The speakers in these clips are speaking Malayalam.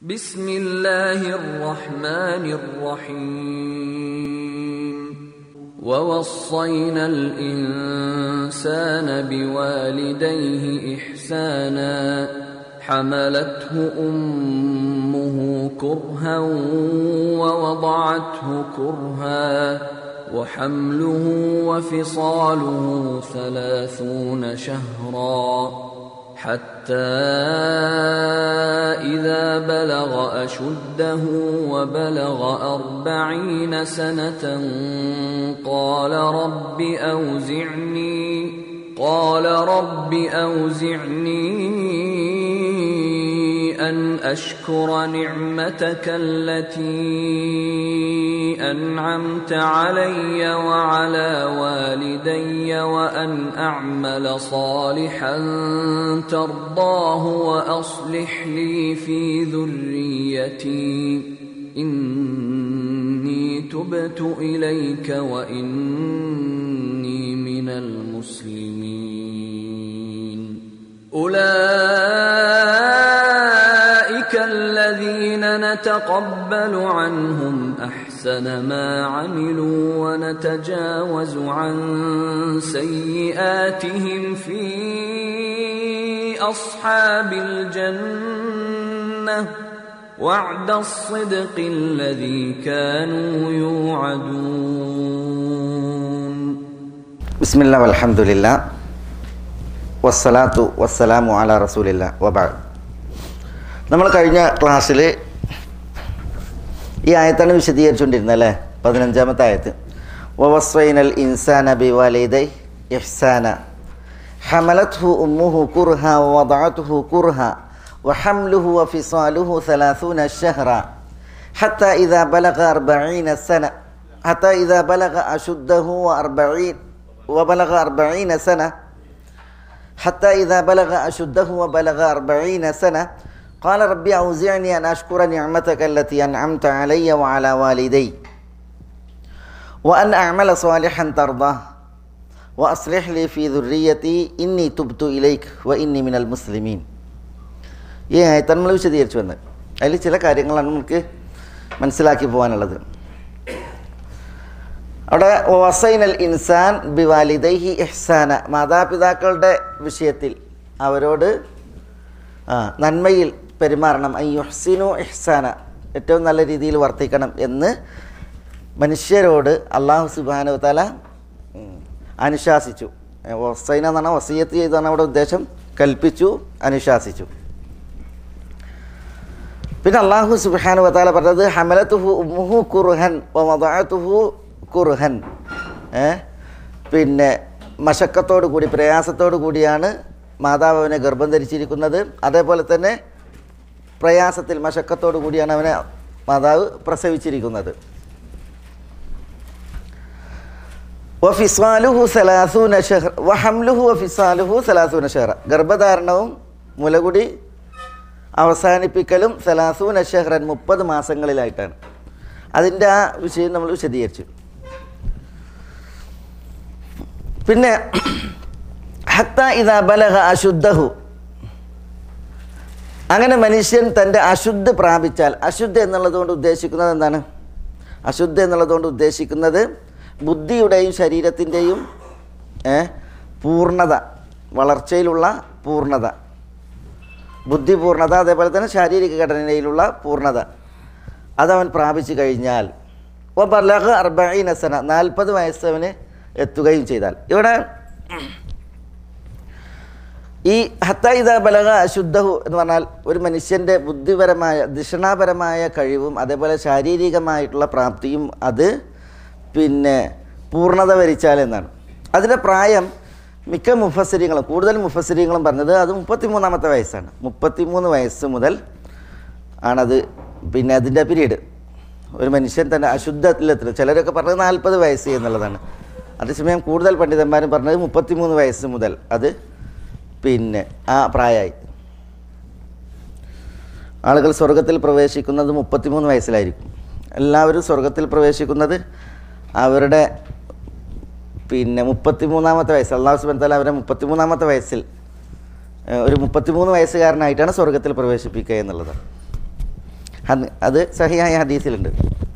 بسم الله الرحمن الرحيم ووصينا الانسان بوالديه احسانا حملته امه كرها ووضعته كرها وحمله وفصاله ثلاثون شهرا حتى إذا بلغ أشده وبلغ أربعين سنة قال رب أوزعني قال رب أوزعني أن أشكر نعمتك التي أنعمت علي وعلى والدي وأن أعمل صالحا ترضاه وأصلح لي في ذريتي إني تبت إليك وإني من المسلمين أولئك الذين نتقبل عنهم أحسن ما عملوا ونتجاوز عن سيئاتهم في أصحاب الجنة وعد الصدق الذي كانوا يوعدون بسم الله والحمد لله വസ്സലാത്തു വസ്സലാമു അല റസൂലില്ല വബാദ് നമ്മൾ കഴിഞ്ഞ ക്ലാസ്സിൽ ഈ ആയത്താണ് വിശദീകരിച്ചുകൊണ്ടിരുന്നത് അല്ലേ പതിനഞ്ചാമത്തെ ആയത്ത് വവസ്വൈനൽ ഇൻസാന ബിവാലിദൈ ഇഹ്സാന ഹമലത്ഹു ഉമ്മുഹു കുർഹ വദഅത്ഹു കുർഹ وحمله وفصاله ثلاثون شهرا حتى إذا بلغ أربعين سنة حتى إذا بلغ أشده وأربعين وبلغ أربعين سنة حتى إذا بلغ أشده وبلغ أربعين سنة قال ربي أوزعني أن أشكر نعمتك التي أنعمت علي وعلى والدي وأن أعمل صالحا ترضاه وأصلح لي في ذريتي إني تبت إليك وإني من المسلمين ഈ ആയത്താണ് നമ്മൾ വിശദീകരിച്ചു വന്നത് അതിൽ ചില കാര്യങ്ങളാണ് നമുക്ക് മനസ്സിലാക്കി പോകാനുള്ളത് അവിടെ വസൈനൽ ഇൻസാൻ ബിവാലിദൈഹി ഇഹ്സാന മാതാപിതാക്കളുടെ വിഷയത്തിൽ അവരോട് ആ, നന്മയിൽ പെരുമാറണം ഐ യുഹ്സിനു ഇഹ്സാന ഏറ്റവും നല്ല രീതിയിൽ വർത്തിക്കണം എന്ന് മനുഷ്യരോട് അള്ളാഹു സുബാനു തല അനുശാസിച്ചു ഏ, വസൈന എന്നാണ് വസീയത്ത് ചെയ്താണ് അവിടെ ഉദ്ദേശം കൽപ്പിച്ചു അനുശാസിച്ചു പിന്നെ അള്ളാഹു സുബാനു വത്താല പറഞ്ഞത് ഹമലത്തുഹു ഉമ്മുഹു കുർഹൻ വമദഅത്തുഹു കുർഹൻ ഏ പിന്നെ മശക്കത്തോടു കൂടി പ്രയാസത്തോടു കൂടിയാണ് മാതാവ് അവനെ ഗർഭം ധരിച്ചിരിക്കുന്നത് അതേപോലെ തന്നെ പ്രയാസത്തിൽ മശക്കത്തോടു കൂടിയാണ് അവനെ മാതാവ് പ്രസവിച്ചിരിക്കുന്നത് വഫിസ്വാലുഹു സലാസൂന ഷഹർ വഹംലുഹു വഫിസ്വാലുഹു സലാസൂന ഷഹർ ഗർഭധാരണവും മുലകുടി അവസാനിപ്പിക്കലും സലാസൂന ഷഹ്റൻ മുപ്പത് മാസങ്ങളിലായിട്ടാണ് അതിൻ്റെ ആ വിഷയം നമ്മൾ വിശദീകരിച്ചു പിന്നെ ഹത്ത ഇതാ ബലഹ അശുദ്ധഹു അങ്ങനെ മനുഷ്യൻ തൻ്റെ അശുദ്ധ പ്രാപിച്ചാൽ അശുദ്ധ എന്നുള്ളതുകൊണ്ട് ഉദ്ദേശിക്കുന്നത് എന്താണ് അശുദ്ധ എന്നുള്ളതുകൊണ്ട് ഉദ്ദേശിക്കുന്നത് ബുദ്ധിയുടെയും ശരീരത്തിൻ്റെയും ഏ, പൂർണ്ണത വളർച്ചയിലുള്ള പൂർണ്ണത ബുദ്ധി പൂർണ്ണത അതേപോലെ തന്നെ ശാരീരിക ഘടനയിലുള്ള പൂർണ്ണത അതവൻ പ്രാപിച്ചു കഴിഞ്ഞാൽ ഓ ബലഹ അർബീനസന നാൽപ്പത് വയസ്സ് അവന് എത്തുകയും ചെയ്താൽ ഇവിടെ ഈ ഹത്തൈദ ബലഹ അശുദ്ധഹു എന്ന് പറഞ്ഞാൽ ഒരു മനുഷ്യൻ്റെ ബുദ്ധിപരമായ ദിഷണാപരമായ കഴിവും അതേപോലെ ശാരീരികമായിട്ടുള്ള പ്രാപ്തിയും അത് പിന്നെ പൂർണ്ണത വരിച്ചാൽ എന്നാണ് അതിൻ്റെ പ്രായം മിക്ക മുഫസരികളും കൂടുതൽ മുഫസരികളും പറഞ്ഞത് അത് മുപ്പത്തിമൂന്നാമത്തെ വയസ്സാണ് മുപ്പത്തിമൂന്ന് വയസ്സ് മുതൽ ആണത് പിന്നെ അതിൻ്റെ പീരീഡ് ഒരു മനുഷ്യൻ തന്നെ അശുദ്ധത്തിലെത്തുന്നത് ചിലരൊക്കെ പറഞ്ഞത് നാൽപ്പത് വയസ്സ് എന്നുള്ളതാണ് അതേസമയം കൂടുതൽ പണ്ഡിതന്മാരും പറഞ്ഞത് മുപ്പത്തിമൂന്ന് വയസ്സ് മുതൽ അത് പിന്നെ ആ പ്രായമായി ആളുകൾ സ്വർഗത്തിൽ പ്രവേശിക്കുന്നത് മുപ്പത്തിമൂന്ന് വയസ്സിലായിരിക്കും എല്ലാവരും സ്വർഗത്തിൽ പ്രവേശിക്കുന്നത് അവരുടെ പിന്നെ മുപ്പത്തിമൂന്നാമത്തെ വയസ്സ് അള്ളാഹു സുബൻ തല അവരെ മുപ്പത്തിമൂന്നാമത്തെ വയസ്സിൽ ഏഹ്, ഒരു മുപ്പത്തിമൂന്ന് വയസ്സുകാരനായിട്ടാണ് സ്വർഗത്തിൽ പ്രവേശിപ്പിക്കുക എന്നുള്ളത് അത് അത് സഹിയായ ഹദീസിലുണ്ട്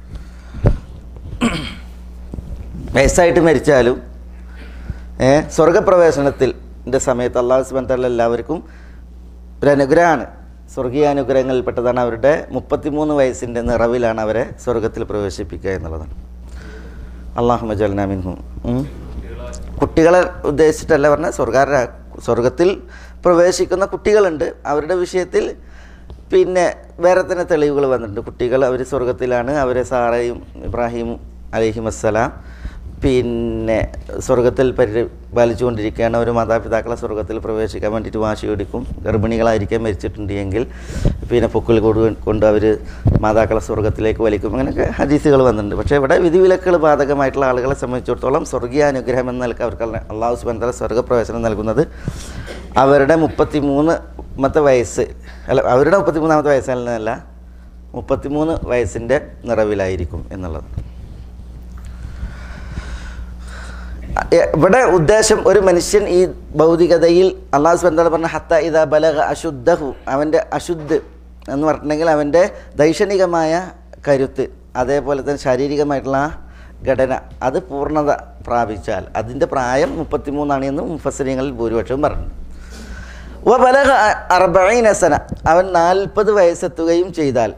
വയസ്സായിട്ട് മരിച്ചാലും ഏ, സ്വർഗപ്രവേശനത്തിൽ ൻ്റെ സമയത്ത് അള്ളാഹു സുബാൻ തല എല്ലാവർക്കും ഒരു അനുഗ്രഹമാണ് സ്വർഗീയ അനുഗ്രഹങ്ങളിൽപ്പെട്ടതാണ് അവരുടെ മുപ്പത്തിമൂന്ന് വയസ്സിൻ്റെ നിറവിലാണ് അവരെ സ്വർഗത്തിൽ പ്രവേശിപ്പിക്കുക എന്നുള്ളതാണ് അള്ളാഹു മജൽനാമിൻഹു കുട്ടികളെ ഉദ്ദേശിച്ചിട്ടല്ല പറഞ്ഞാൽ സ്വർഗാര സ്വർഗത്തിൽ പ്രവേശിക്കുന്ന കുട്ടികളുണ്ട് അവരുടെ വിഷയത്തിൽ പിന്നെ വേറെ തന്നെ തെളിവുകൾ വന്നിട്ടുണ്ട് കുട്ടികൾ അവർ സ്വർഗത്തിലാണ് അവരെ സാറയും ഇബ്രാഹിമും അലഹിം അസ്സലാം പിന്നെ സ്വർഗത്തിൽ പരിപാലിച്ചുകൊണ്ടിരിക്കുകയാണ് അവർ മാതാപിതാക്കളെ സ്വർഗത്തിൽ പ്രവേശിക്കാൻ വേണ്ടിയിട്ട് വാശി കൊടുക്കും ഗർഭിണികളായിരിക്കാൻ മരിച്ചിട്ടുണ്ട് എങ്കിൽ പിന്നെ പൊക്കിൽ കൊണ്ട് കൊണ്ട് അവർ മാതാക്കളെ സ്വർഗത്തിലേക്ക് വലിക്കും അങ്ങനെയൊക്കെ ഹദീസുകൾ വന്നിട്ടുണ്ട് പക്ഷേ ഇവിടെ വിധിവിലക്കുകൾ ബാധകമായിട്ടുള്ള ആളുകളെ സംബന്ധിച്ചിടത്തോളം സ്വർഗീയ അനുഗ്രഹം എന്ന നിലക്ക് അവർക്ക് അള്ളാഹു സുബാൻ തല സ്വർഗപ്രവേശനം നൽകുന്നത് അവരുടെ മുപ്പത്തി മൂന്നാമത്തെ വയസ്സ് അല്ല അവരുടെ മുപ്പത്തിമൂന്നാമത്തെ വയസ്സല്ല മുപ്പത്തിമൂന്ന് വയസ്സിൻ്റെ നിറവിലായിരിക്കും എന്നുള്ളത് എ- ഇവിടെ ഉദ്ദേശം ഒരു മനുഷ്യൻ ഈ ഭൗതികതയിൽ അള്ളാഹു സുബന്ധ പറഞ്ഞ ഹത്ത ഇത ബലഗ അശുദ്ധഹു അവൻ്റെ അശുദ്ധ് എന്ന് പറഞ്ഞിട്ടുണ്ടെങ്കിൽ അവൻ്റെ ദൈക്ഷണികമായ കരുത്ത് അതേപോലെ തന്നെ ശാരീരികമായിട്ടുള്ള ആ ഘടന അത് പൂർണ്ണത പ്രാപിച്ചാൽ അതിൻ്റെ പ്രായം മുപ്പത്തിമൂന്നാണ് എന്ന് മുഫസരിങ്ങളിൽ ഭൂരിപക്ഷവും പറഞ്ഞു വ ബലഗ അർബൈനസന അവൻ നാൽപ്പത് വയസ്സെത്തുകയും ചെയ്താൽ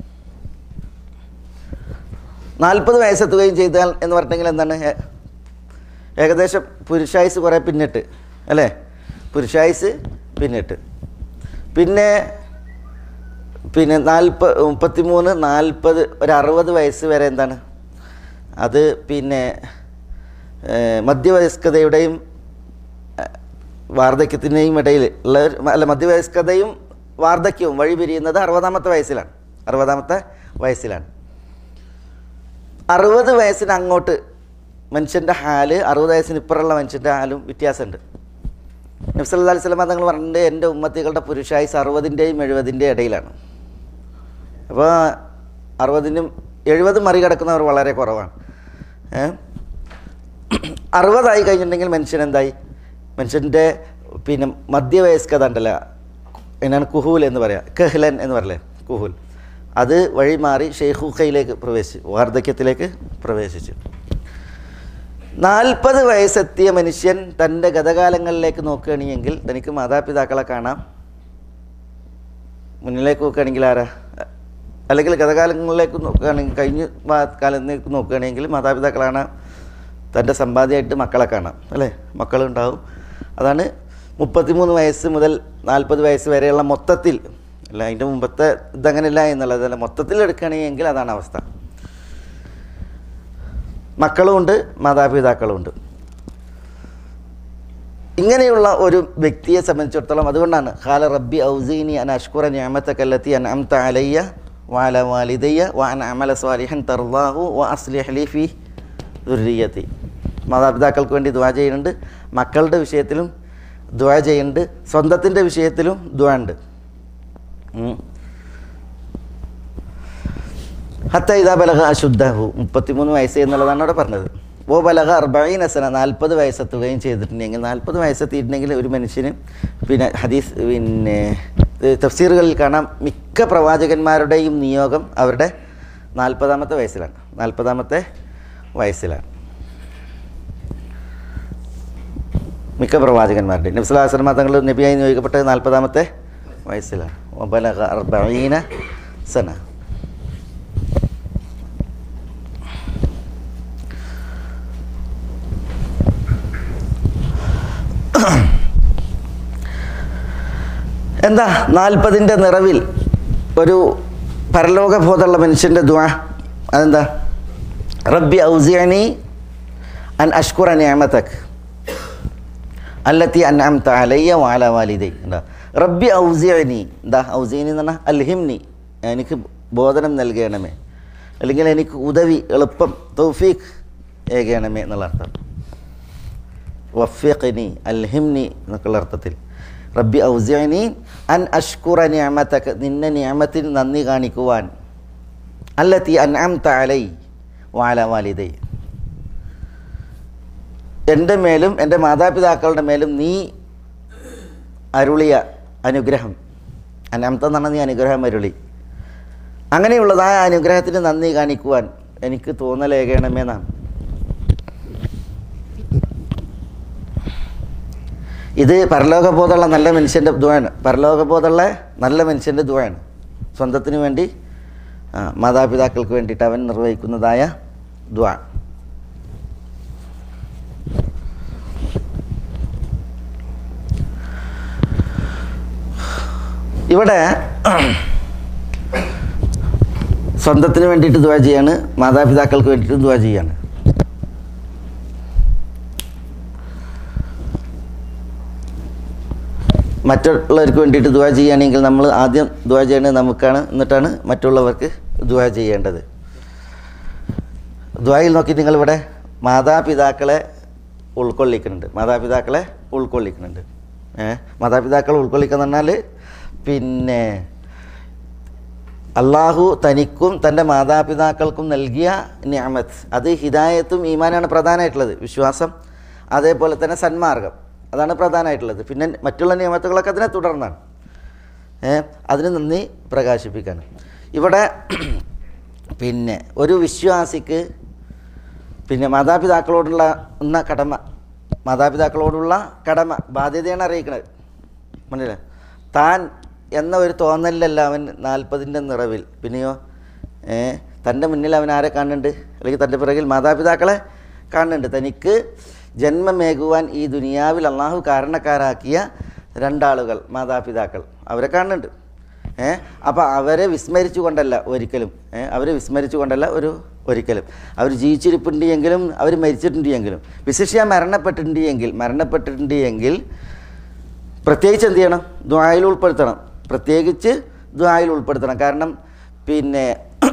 നാൽപ്പത് വയസ്സെത്തുകയും ചെയ്താൽ എന്ന് പറഞ്ഞിട്ടുണ്ടെങ്കിൽ എന്താണ് ഏ- ഏകദേശം പുരുഷായുസ് കുറേ പിന്നിട്ട് അല്ലേ പുരുഷായുസ് പിന്നിട്ട് പിന്നെ പിന്നെ നാൽപ്പത് മുപ്പത്തിമൂന്ന് നാൽപ്പത് ഒരു അറുപത് വയസ്സ് വരെ എന്താണ് അത് പിന്നെ ഏഹ്, മധ്യവയസ്കതയുടെയും ഏഹ്, വാർദ്ധക്യത്തിൻ്റെയും ഇടയിൽ ഉള്ള ഒരു- അല്ല മധ്യവയസ്കതയും വാർദ്ധക്യവും വഴി പിരിയുന്നത് അറുപതാമത്തെ വയസ്സിലാണ് അറുപതാമത്തെ വയസ്സിലാണ് അറുപത് വയസ്സിന് അങ്ങോട്ട് മനുഷ്യൻ്റെ ഹാല് അറുപത് വയസ്സിന് ഇപ്പുറമുള്ള മനുഷ്യൻ്റെ ഹാലും വ്യത്യാസമുണ്ട് നബ്സല്ലാ അലൈഹി സ്വലമ തങ്ങൾ പറഞ്ഞിട്ട് എൻ്റെ ഉമ്മത്തികളുടെ പുരുഷായുസ് അറുപതിൻ്റെയും എഴുപതിൻ്റെയും ഇടയിലാണ് അപ്പോൾ അറുപതിനും എഴുപത് മറികടക്കുന്നവർ വളരെ കുറവാണ് ഏ? അറുപതായി കഴിഞ്ഞിട്ടുണ്ടെങ്കിൽ മനുഷ്യൻ എന്തായി മനുഷ്യൻ്റെ പിന്നെ മധ്യവയസ്കത ഉണ്ടല്ലോ എന്നാണ് കുഹൂൽ എന്ന് പറയാം കഹ്ലൻ എന്ന് പറയല്ലേ കുഹൂൽ അത് വഴി മാറി ഷെയ്ഖുഖയിലേക്ക് പ്രവേശിച്ചു വാർദ്ധക്യത്തിലേക്ക് പ്രവേശിച്ചു നാൽപ്പത് വയസ്സെത്തിയ മനുഷ്യൻ തൻ്റെ ഗതകാലങ്ങളിലേക്ക് നോക്കുകയാണെങ്കിൽ തനിക്ക് മാതാപിതാക്കളെ കാണാം മുന്നിലേക്ക് നോക്കുകയാണെങ്കിൽ ആരാ അല്ലെങ്കിൽ ഗതകാലങ്ങളിലേക്ക് നോക്കുകയാണെങ്കിൽ കഴിഞ്ഞ ഭാ- കാലത്തേക്ക് നോക്കുകയാണെങ്കിൽ മാതാപിതാക്കളാണ് തൻ്റെ സമ്പാദ്യമായിട്ട് മക്കളെ കാണാം അല്ലേ മക്കളുണ്ടാവും അതാണ് മുപ്പത്തിമൂന്ന് വയസ്സ് മുതൽ നാൽപ്പത് വയസ്സ് വരെയുള്ള മൊത്തത്തിൽ അല്ല അതിൻ്റെ മുമ്പത്തെ ഇതങ്ങനെയല്ല എന്നുള്ളത് മൊത്തത്തിൽ എടുക്കുകയാണെങ്കിൽ അതാണ് അവസ്ഥ മക്കളുമുണ്ട് മാതാപിതാക്കളുമുണ്ട് ഇങ്ങനെയുള്ള ഒരു വ്യക്തിയെ സംബന്ധിച്ചിടത്തോളം അതുകൊണ്ടാണ് ഖാല റബ്ബി ഔസീനി അൻ അഷ്കുറ നിഅമതകല്ലത്തി അൻഅംത അലയ്യ വഅല വാലിദയ്യ വഅൻ അമല സ്വാലിഹൻ തർദാഹു വ അസ്ലിഹ് ലി ഫി ദുർരിയത്തി മാതാപിതാക്കൾക്ക് വേണ്ടി ദുആ ചെയ്യുന്നുണ്ട് മക്കളുടെ വിഷയത്തിലും ദുആ ചെയ്യുന്നുണ്ട് സ്വന്തത്തിൻ്റെ വിഷയത്തിലും ദുആ ഉണ്ട് ഉം. ഹത്ത ഇതാ ബലഹ അശുദ്ധഹു മുപ്പത്തിമൂന്ന് വയസ്സ് എന്നുള്ളതാണ് അവിടെ പറഞ്ഞത് ഓ ബലഹ അർബൈൻ അസന നാൽപ്പത് വയസ്സെത്തുകയും ചെയ്തിട്ടുണ്ടെങ്കിൽ നാൽപ്പത് വയസ്സെത്തിയിട്ടുണ്ടെങ്കിൽ ഒരു മനുഷ്യന് പിന്നെ ഹദീസ് പിന്നെ ഇത് തഫ്സീറുകളിൽ കാണാം മിക്ക പ്രവാചകന്മാരുടെയും നിയോഗം അവരുടെ നാൽപ്പതാമത്തെ വയസ്സിലാണ് നാൽപ്പതാമത്തെ വയസ്സിലാണ് മിക്ക പ്രവാചകന്മാരുടെയും നബ്സുലാസ്ലമ തങ്ങൾ നബിയായി നിയോഗിക്കപ്പെട്ടത് നാൽപ്പതാമത്തെ വയസ്സിലാണ് ഓ ബലഹ അർബീന സന എന്താ നാൽപ്പതിൻ്റെ നിറവിൽ ഒരു പരലോകബോധമുള്ള മനുഷ്യൻ്റെ ദുആ അതെന്താ റബ്ബി ഔസിയനി അൻ അഷ്കുറ നിയമതക് അല്ലത്തി അൻഅംത അലയ്യ വാല വാലിദൈ എന്താ റബ്ബി ഔസിയനി എന്താ ഔസിയനി എന്ന് പറഞ്ഞാൽ അൽഹിംനി എനിക്ക് ബോധനം നൽകണമേ അല്ലെങ്കിൽ എനിക്ക് ഉദവി എളുപ്പം തൗഫീഖ് ഏകണമേ എന്നുള്ള അർത്ഥം വഫിഖ്നി അൽഹിംനി എന്നൊക്കെയുള്ള അർത്ഥത്തിൽ റബ്ബി ഔസിയനി അൻ അഷ്കുറ നിയമത്തക്ക് നിന്നെ നിയമത്തിന് നന്ദി കാണിക്കുവാൻ അല്ലത്തി അൻഅംത അലൈ വാല വാലിദൈ എൻ്റെ മേലും എൻ്റെ മാതാപിതാക്കളുടെ മേലും നീ അരുളിയ അനുഗ്രഹം അനാമത്തെ എന്നാണ് നീ അനുഗ്രഹം അരുളി അങ്ങനെയുള്ളതായ അനുഗ്രഹത്തിന് നന്ദി കാണിക്കുവാൻ എനിക്ക് തോന്നലേകണമെന്നാണ് ഇത് പരലോകബോധമുള്ള നല്ല മനുഷ്യൻ്റെ ദുവാണ് പരലോകബോധമുള്ള നല്ല മനുഷ്യൻ്റെ ദുവാണ് സ്വന്തത്തിന് വേണ്ടി ആ, മാതാപിതാക്കൾക്ക് വേണ്ടിയിട്ട് അവൻ നിർവഹിക്കുന്നതായ ദ്വാ ഇവിടെ സ്വന്തത്തിന് വേണ്ടിയിട്ട് ദുവാ ചെയ്യാണ് മാതാപിതാക്കൾക്ക് വേണ്ടിയിട്ട് ദുവാ ചെയ്യാണ് മറ്റുള്ളവർക്ക് വേണ്ടിയിട്ട് ദുവാ ചെയ്യുകയാണെങ്കിൽ നമ്മൾ ആദ്യം ദുവാ ചെയ്യേണ്ടത് നമുക്കാണ് എന്നിട്ടാണ് മറ്റുള്ളവർക്ക് ദുവാ ചെയ്യേണ്ടത് ദ്വായിൽ നോക്കി നിങ്ങളിവിടെ മാതാപിതാക്കളെ ഉൾക്കൊള്ളിക്കുന്നുണ്ട് മാതാപിതാക്കളെ ഉൾക്കൊള്ളിക്കുന്നുണ്ട് ഏ മാതാപിതാക്കളെ ഉൾക്കൊള്ളിക്കുക എന്ന് പറഞ്ഞാൽ പിന്നെ അള്ളാഹു തനിക്കും തൻ്റെ മാതാപിതാക്കൾക്കും നൽകിയ ഞാമത്ത് അത് ഹിദായത്തും ഈമാനാണ് പ്രധാനമായിട്ടുള്ളത് വിശ്വാസം അതേപോലെ തന്നെ സന്മാർഗം അതാണ് പ്രധാനമായിട്ടുള്ളത് പിന്നെ മറ്റുള്ള നിയമത്തുകളൊക്കെ അതിനെ തുടർന്നാണ് ഏ അതിന് നന്ദി പ്രകാശിപ്പിക്കാൻ ഇവിടെ പിന്നെ ഒരു വിശ്വാസിക്ക് പിന്നെ മാതാപിതാക്കളോടുള്ള എന്ന കടമ മാതാപിതാക്കളോടുള്ള കടമ ബാധ്യതയാണ് അറിയിക്കുന്നത് മനസ്സിലെ താൻ എന്ന ഒരു തോന്നലിലല്ല അവൻ നാൽപ്പതിൻ്റെ നിറവിൽ പിന്നെയോ ഏ തൻ്റെ മുന്നിൽ അവൻ ആരെ കാണുന്നുണ്ട് അല്ലെങ്കിൽ തൻ്റെ പിറകിൽ മാതാപിതാക്കളെ കാണുന്നുണ്ട് തനിക്ക് ജന്മമേകുവാൻ ഈ ദുനിയാവിൽ അള്ളാഹു കാരണക്കാരാക്കിയ രണ്ടാളുകൾ മാതാപിതാക്കൾ അവരെ കാണുന്നുണ്ട് ഏ അപ്പോൾ അവരെ വിസ്മരിച്ചു കൊണ്ടല്ല ഒരിക്കലും ഏ അവരെ വിസ്മരിച്ചു കൊണ്ടല്ല ഒരു ഒരിക്കലും അവർ ജീവിച്ചിരിപ്പുണ്ട് എങ്കിലും അവർ മരിച്ചിട്ടുണ്ട് എങ്കിലും വിശിഷ്യ മരണപ്പെട്ടിട്ടുണ്ട് എങ്കിൽ മരണപ്പെട്ടിട്ടുണ്ട് എങ്കിൽ പ്രത്യേകിച്ച് എന്ത് ചെയ്യണം ദ്വായിൽ ഉൾപ്പെടുത്തണം പ്രത്യേകിച്ച് ദ്വായിൽ ഉൾപ്പെടുത്തണം കാരണം പിന്നെ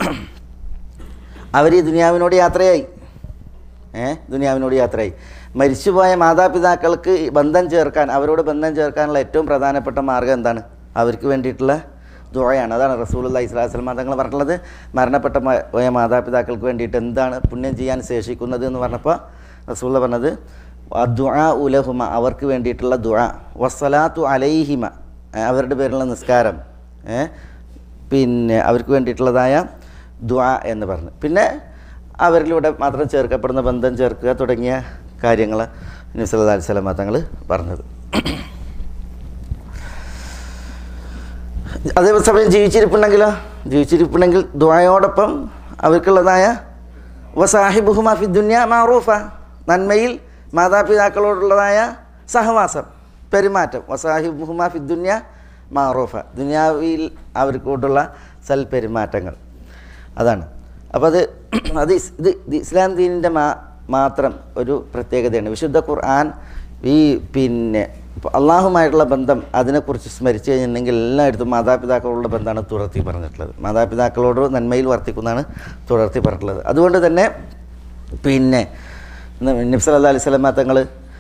അവർ ഈ ദുനിയാവിനോട് യാത്രയായി ഏ ദുനിയാവിനോട് യാത്രയായി മരിച്ചുപോയ മാതാപിതാക്കൾക്ക് ഈ ബന്ധം ചേർക്കാൻ അവരോട് ബന്ധം ചേർക്കാനുള്ള ഏറ്റവും പ്രധാനപ്പെട്ട മാർഗ്ഗം എന്താണ് അവർക്ക് വേണ്ടിയിട്ടുള്ള ദുഴയാണ് അതാണ് റസൂലുള്ള ഇസ്ലാസ്ലം തങ്ങൾ പറഞ്ഞിട്ടുള്ളത് മരണപ്പെട്ട മ- പോയ മാതാപിതാക്കൾക്ക് വേണ്ടിയിട്ട് എന്താണ് പുണ്യം ചെയ്യാൻ ശേഷിക്കുന്നത് എന്ന് പറഞ്ഞപ്പോൾ റസൂള്ള പറഞ്ഞത് ദുആ ഉലഹുമ അവർക്ക് വേണ്ടിയിട്ടുള്ള ദുആ വസ്സലാത്തു അലൈഹിമ ഏ, അവരുടെ പേരിലുള്ള നിസ്കാരം ഏ, പിന്നെ അവർക്ക് വേണ്ടിയിട്ടുള്ളതായ ദുആ എന്ന് പറഞ്ഞു പിന്നെ അവരിലൂടെ മാത്രം ചേർക്കപ്പെടുന്ന ബന്ധം ചേർക്കുക തുടങ്ങിയ കാര്യങ്ങൾ നബ്സല്ലാ അലൈഹി സ്വലമ തങ്ങൾ പറഞ്ഞത് അതേസമയം ജീവിച്ചിരിപ്പുണ്ടെങ്കിലോ ജീവിച്ചിരിപ്പുണ്ടെങ്കിൽ ദ്വായോടൊപ്പം അവർക്കുള്ളതായ വസാഹിബുഹുമ ഫി ദുന്യ മാറൂഫ നന്മയിൽ മാതാപിതാക്കളോടുള്ളതായ സഹവാസം പെരുമാറ്റം വസാഹിബുഹുമ ഫി ദുന്യ മാറൂഫ ദുനിയാവിൽ അവർക്കോട്ടുള്ള സൽ പെരുമാറ്റങ്ങൾ അതാണ് അപ്പോൾ അത് അത് ഇസ്- ഇത് ഇത് ഇസ്ലാം ദീനിൻ്റെ മാ മാത്രം ഒരു പ്രത്യേകതയാണ് വിശുദ്ധ ഖുർആൻ ഈ പിന്നെ അള്ളാഹുമായിട്ടുള്ള ബന്ധം അതിനെക്കുറിച്ച് സ്മരിച്ചു കഴിഞ്ഞിട്ടുണ്ടെങ്കിൽ എല്ലായിടത്തും മാതാപിതാക്കളോടുള്ള ബന്ധമാണ് തുടർത്തി പറഞ്ഞിട്ടുള്ളത് മാതാപിതാക്കളോട് നന്മയിൽ വർത്തിക്കുന്നതാണ് തുടർത്തി പറഞ്ഞിട്ടുള്ളത് അതുകൊണ്ട് തന്നെ പിന്നെ നിബ്സല അലൈഹി സ്വലമ തങ്ങൾ